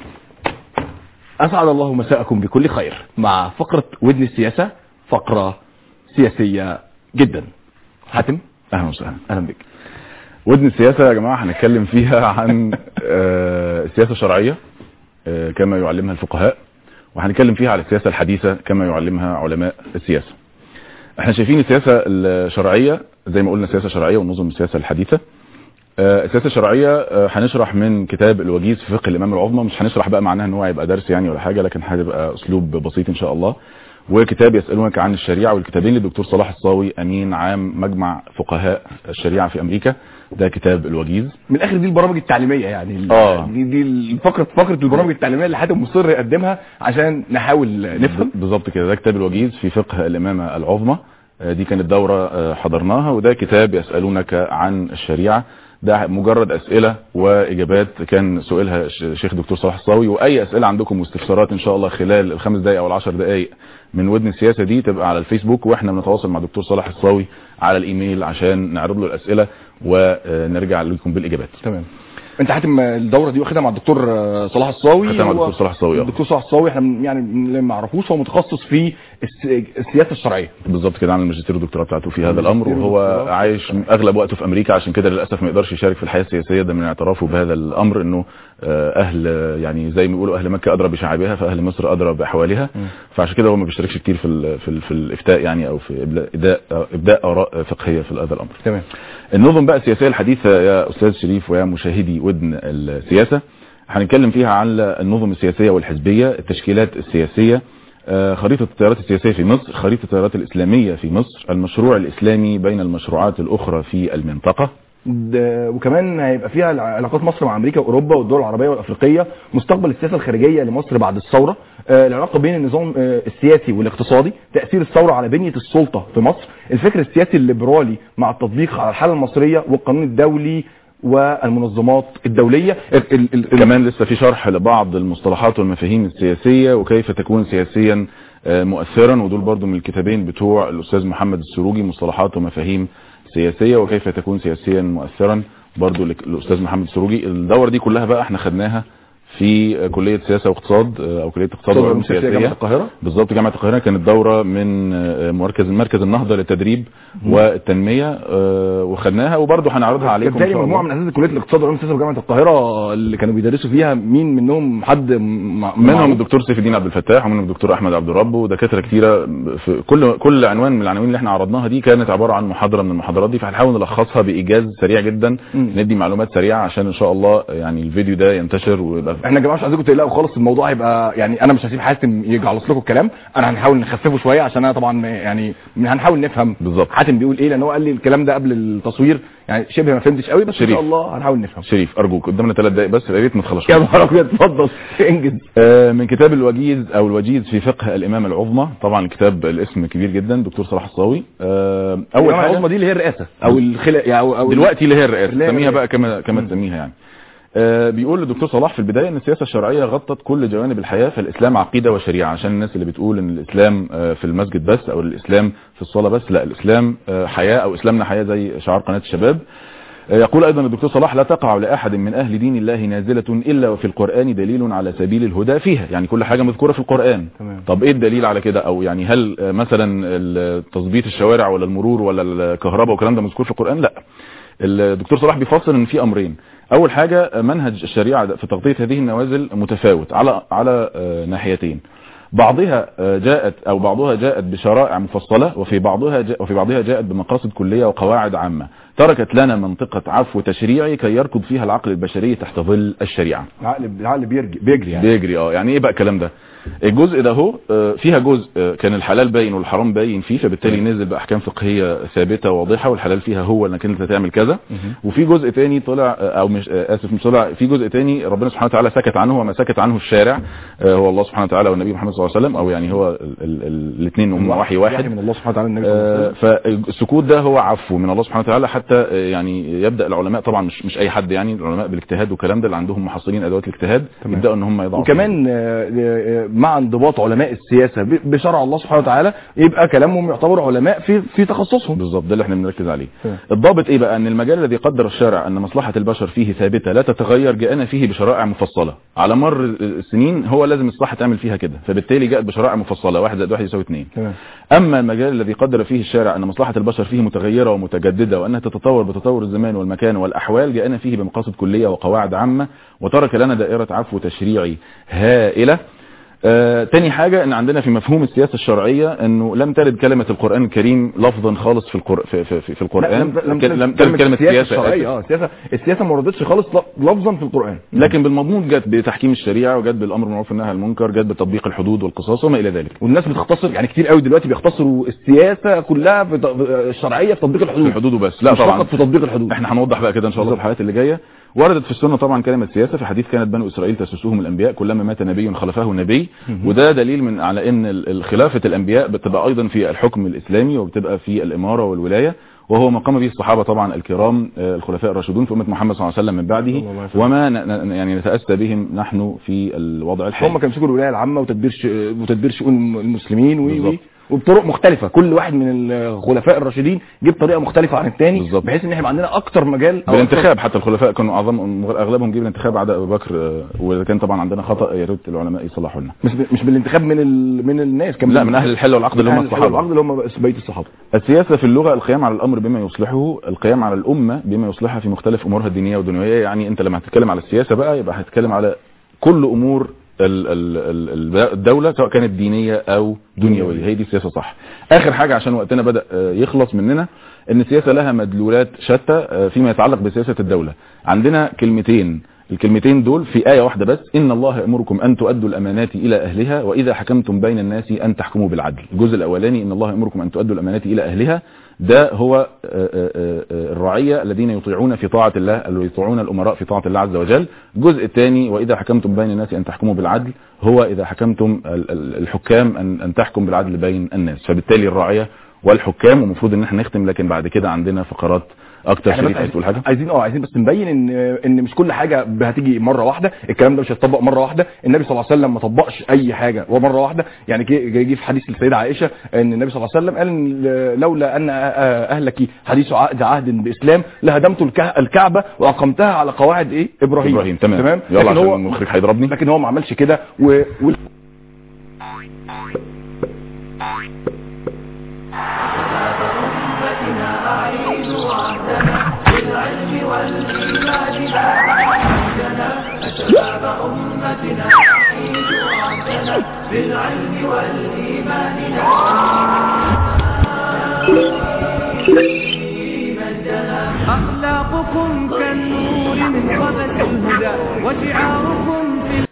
S4: اسعد الله مساءكم بكل خير مع فقرة ودن السياسة فقرة سياسية جدا حاتم
S3: اهلا وسهلا
S4: اهلا بك
S3: ودن السياسة يا جماعة هنتكلم فيها عن آه، السياسة الشرعية آه، كما يعلمها الفقهاء وهنتكلم فيها على السياسة الحديثة كما يعلمها علماء السياسة احنا شايفين السياسة الشرعية زي ما قلنا السياسة الشرعية ونظم السياسة الحديثة آه، السياسة الشرعية آه، هنشرح من كتاب الوجيز في فقه الإمام العظمى مش هنشرح بقى معناها ان هو هيبقى درس يعني ولا حاجة لكن هتبقى أسلوب بسيط إن شاء الله وكتاب يسألونك عن الشريعة والكتابين للدكتور صلاح الصاوي أمين عام مجمع فقهاء الشريعة في أمريكا ده كتاب الوجيز
S4: من الاخر دي البرامج التعليميه يعني ال-
S3: آه.
S4: دي دي الفقره فقره البرامج التعليميه اللي حاتم مصر يقدمها عشان نحاول نفهم
S3: بالظبط كده ده كتاب الوجيز في فقه الإمامة العظمى آه، دي كانت دورة آه، حضرناها وده كتاب يسألونك عن الشريعة ده مجرد أسئلة وإجابات كان سؤالها ش- شيخ دكتور صلاح الصاوي وأي أسئلة عندكم واستفسارات إن شاء الله خلال الخمس دقايق أو العشر دقايق من ودن السياسة دي تبقى على الفيسبوك وإحنا بنتواصل مع دكتور صلاح الصاوي على الإيميل عشان نعرض له الأسئلة ونرجع لكم بالإجابات
S4: تمام انت حاتم الدوره دي واخدها مع الدكتور آه، صلاح الصاوي
S3: خدتها مع
S4: هو-
S3: الدكتور صلاح الصاوي، آه.
S4: الدكتور صلاح الصاوي احنا من- يعني من اللي ما نعرفوش هو متخصص في الس- السياسه الشرعيه
S3: بالظبط كده عامل ماجستير ودكتوراه بتاعته في هذا الامر
S4: ماجستير
S3: وهو
S4: ودكتوراه.
S3: عايش اغلب وقته في امريكا عشان كده للاسف ما يقدرش يشارك في الحياه السياسيه ده من اعترافه بهذا الامر انه آه، اهل يعني زي ما بيقولوا اهل مكه ادرى بشعابها فاهل مصر ادرى باحوالها فعشان كده هو ما بيشتركش كتير في ال في, ال في الافتاء يعني او في إبلاء- ابداء ابداء اراء فقهيه في هذا الامر
S4: تمام
S3: النظم بقى السياسيه الحديثه يا استاذ شريف ويا مشاهدي ودن السياسه هنتكلم فيها عن النظم السياسيه والحزبيه التشكيلات السياسيه آه، خريطة التيارات السياسية في مصر خريطة التيارات الإسلامية في مصر المشروع الإسلامي بين المشروعات الأخرى في المنطقة
S4: ده- وكمان هيبقى فيها علاقات مصر مع امريكا واوروبا والدول العربيه والافريقيه مستقبل السياسه الخارجيه لمصر بعد الثوره آه، العلاقه بين النظام آه، السياسي والاقتصادي تاثير الثوره على بنيه السلطه في مصر الفكر السياسي الليبرالي مع التطبيق على الحاله المصريه والقانون الدولي والمنظمات الدوليه ال- ال- ال-
S3: كمان لسه في شرح لبعض المصطلحات والمفاهيم السياسية وكيف تكون سياسيا آه، مؤثرا ودول برضو من الكتابين بتوع الأستاذ محمد السروجي مصطلحات ومفاهيم سياسية وكيف تكون سياسيا مؤثرا برضو لك- الأستاذ محمد السروجي الدورة دي كلها بقى احنا خدناها في آه، كلية سياسة واقتصاد آه، أو كلية اقتصاد
S4: وعلوم
S3: وعلوم
S4: سياسية
S3: سياسية
S4: جامعة القاهرة.
S3: بالظبط جامعة القاهرة كانت دورة من آه، مركز مركز النهضة للتدريب والتنمية آه، وخدناها وبرضو هنعرضها عليكم إن
S4: بالتالي
S3: شاء
S4: مجموعه
S3: الله.
S4: من اساتذه كليه الاقتصاد وعلوم السياسه بجامعه القاهره اللي كانوا بيدرسوا فيها مين منهم حد م-
S3: منهم
S4: معروف؟
S3: الدكتور سيف الدين عبد الفتاح ومنهم الدكتور احمد عبد الرب ودكاتره كتيره في كل كل عنوان من العناوين اللي احنا عرضناها دي كانت عباره عن محاضره من المحاضرات دي فهنحاول نلخصها بايجاز سريع جدا ندي معلومات سريعه عشان ان شاء الله يعني الفيديو ده ينتشر ويبقى
S4: احنا يا جماعه مش عايزينكم تقلقوا خالص الموضوع هيبقى يعني انا مش هسيب حاتم يجعلص لكم الكلام انا هنحاول نخففه شويه عشان انا طبعا يعني هنحاول نفهم
S3: بالظبط
S4: حاتم بيقول ايه لان هو قال لي الكلام ده قبل التصوير يعني شبه ما فهمتش قوي بس ان
S3: شريف.
S4: شاء الله هنحاول نفهم
S3: شريف ارجوك قدامنا ثلاث دقائق بس يا ريت ما تخلصش
S4: يا نهار ابيض اتفضل انجز
S3: آه، من كتاب الوجيز او الوجيز في فقه الامام العظمى طبعا الكتاب الاسم كبير جدا دكتور صلاح الصاوي آه، اول
S4: اول
S3: حاجه
S4: العظمى دي اللي هي الرئاسه او الخلا يعني او, أو
S3: دلوقتي اللي هي الرئاسه
S4: اللي هي
S3: سميها بقى
S4: الرئاسة.
S3: كما كما تسميها يعني آه، بيقول الدكتور صلاح في البداية ان السياسة الشرعية غطت كل جوانب الحياة فالاسلام عقيدة وشريعة عشان الناس اللي بتقول ان الاسلام آه، في المسجد بس او الاسلام في الصلاة بس لا الاسلام آه، حياة او اسلامنا حياة زي شعار قناة الشباب آه، يقول ايضا الدكتور صلاح لا تقع لاحد من اهل دين الله نازلة الا وفي القرآن دليل على سبيل الهدى فيها يعني كل حاجة مذكورة في القرآن
S4: تمام.
S3: طب ايه الدليل على كده او يعني هل آه، مثلا ال- تظبيط الشوارع ولا المرور ولا الكهرباء والكلام ده مذكور في القرآن لا الدكتور صلاح بيفصل ان في امرين اول حاجة منهج الشريعة في تغطية هذه النوازل متفاوت على على آه، ناحيتين بعضها آه، جاءت او بعضها جاءت بشرائع مفصلة وفي بعضها جاء وفي بعضها جاءت بمقاصد كلية وقواعد عامة تركت لنا منطقة عفو تشريعي كي يركض فيها العقل البشري تحت ظل الشريعة
S4: العقل العقل بيرجع بيجري يعني
S3: بيجري اه يعني ايه بقى الكلام ده الجزء ده هو آه، فيها جزء آه، كان الحلال باين والحرام باين فيه فبالتالي نزل باحكام فقهيه ثابته واضحه والحلال فيها هو انك انت تعمل كذا وفي جزء تاني طلع آه، او مش آه، اسف مش طلع في جزء تاني ربنا سبحانه وتعالى سكت عنه وما سكت عنه الشارع آه، هو الله سبحانه وتعالى والنبي محمد صلى الله عليه وسلم او يعني هو الاثنين هم وحي واحد
S4: من الله سبحانه وتعالى النبي صلى الله عليه
S3: آه،
S4: وسلم
S3: فالسكوت ده هو عفو من الله سبحانه وتعالى حتى آه، يعني يبدا العلماء طبعا مش مش اي حد يعني العلماء بالاجتهاد والكلام ده اللي عندهم محصلين ادوات الاجتهاد
S4: تمام.
S3: يبداوا ان هم يضعوا
S4: وكمان آه، آه، مع انضباط علماء السياسه ب- بشرع الله سبحانه وتعالى يبقى كلامهم يعتبر علماء في في تخصصهم
S3: بالظبط ده اللي احنا بنركز عليه
S4: تمام.
S3: الضابط ايه بقى ان المجال الذي قدر الشارع ان مصلحة البشر فيه ثابتة لا تتغير جاءنا فيه بشرائع مفصلة على مر السنين هو لازم الصح تعمل فيها كده فبالتالي جاءت بشرائع مفصلة واحد زائد واحد يساوي اثنين
S4: تمام
S3: اما المجال الذي قدر فيه الشارع ان مصلحة البشر فيه متغيرة ومتجددة وانها تتطور بتطور الزمان والمكان والاحوال جاءنا فيه بمقاصد كلية وقواعد عامة وترك لنا دائرة عفو تشريعي هائلة آه، تاني حاجة ان عندنا في مفهوم السياسة الشرعية انه لم ترد كلمة القرآن الكريم لفظا خالص في القر... في, في, في, في القرآن
S4: لم
S3: كل- لم ترد كلمة
S4: السياسه
S3: سياسة
S4: الشرعيه
S3: آسف.
S4: اه السياسه السياسه ما وردتش خالص ل- لفظا في القران
S3: لكن بالمضمون جت بتحكيم الشريعة وجت بالامر بالمعروف والنهي عن المنكر جت بتطبيق الحدود والقصاص وما الى ذلك
S4: والناس بتختصر يعني كتير قوي دلوقتي بيختصروا السياسه كلها في ت- الشرعيه في تطبيق الحدود
S3: في الحدود وبس لا
S4: مش
S3: طبعا
S4: فقط في تطبيق الحدود
S3: احنا هنوضح بقى كده ان شاء الله في الحلقات اللي جايه وردت في السنه طبعا كلمه سياسه في حديث كانت بنو اسرائيل تسوسهم الانبياء كلما مات نبي خلفه نبي وده دليل من على ان ال- ال- خلافه الانبياء بتبقى ايضا في الحكم الاسلامي وبتبقى في الاماره والولايه وهو ما قام به الصحابه طبعا الكرام آه، الخلفاء الراشدون في امه محمد صلى الله عليه وسلم من بعده
S4: الله عليه وسلم.
S3: وما ن- ن- يعني نتاسى بهم نحن في الوضع الحالي
S4: هم كانوا بيمسكوا الولايه العامه وتدبير ش... وتدبير شؤون المسلمين و
S3: بالظبط.
S4: و- وبطرق مختلفه كل واحد من الخلفاء الراشدين جه بطريقه مختلفه عن الثاني
S3: بالظبط.
S4: بحيث ان احنا يبقى عندنا اكتر مجال أو
S3: بالانتخاب حتى الخلفاء كانوا اعظم اغلبهم جه بالانتخاب عدا ابو بكر آه، واذا كان طبعا عندنا خطا يا ريت العلماء يصلحوا لنا
S4: مش ب... مش بالانتخاب من ال... من الناس كمان
S3: لا من اهل الحل والعقد اللي هم
S4: أهل الحل
S3: الصحابه
S4: والعقد اللي هم بقيه الصحابه
S3: السياسة في اللغة القيام على الأمر بما يصلحه القيام على الأمة بما يصلحها في مختلف أمورها الدينية والدنيوية يعني أنت لما هتتكلم على السياسة بقى يبقى هتتكلم على كل أمور ال- ال- ال- ال- الدولة سواء كانت دينية أو دنيوية هي دي السياسة صح آخر حاجة عشان وقتنا بدأ آه، يخلص مننا أن السياسة لها مدلولات شتى آه، فيما يتعلق بسياسة الدولة عندنا كلمتين الكلمتين دول في آية واحدة بس إن الله يأمركم أن تؤدوا الأمانات إلى أهلها وإذا حكمتم بين الناس أن تحكموا بالعدل الجزء الأولاني إن الله يأمركم أن تؤدوا الأمانات إلى أهلها ده هو آه، آه، آه، الرعية الذين يطيعون في طاعة الله اللي يطيعون الأمراء في طاعة الله عز وجل الجزء الثاني وإذا حكمتم بين الناس أن تحكموا بالعدل هو إذا حكمتم ال- ال- الحكام أن أن تحكم بالعدل بين الناس فبالتالي الرعية والحكام ومفروض ان احنا نختم لكن بعد كده عندنا فقرات اكتر
S4: احنا
S3: شريف
S4: بس
S3: عايز تقول حاجه
S4: عايزين اه عايزين بس نبين ان ان مش كل حاجه هتيجي مره واحده الكلام ده مش هيتطبق مره واحده النبي صلى الله عليه وسلم ما طبقش اي حاجه ومره واحده يعني جه جه في حديث السيده عائشه ان النبي صلى الله عليه وسلم قال إن لولا ان اهلك حديث عقد عهد باسلام لهدمت الك- الكعبه واقمتها على قواعد ايه ابراهيم
S3: ابراهيم تمام
S4: تمام
S3: يلا
S4: لكن
S3: عشان
S4: هو
S3: المخرج هيضربني
S4: لكن هو ما عملش كده و... و...
S1: أخلاقكم كالنور من قبل الهدى وشعاركم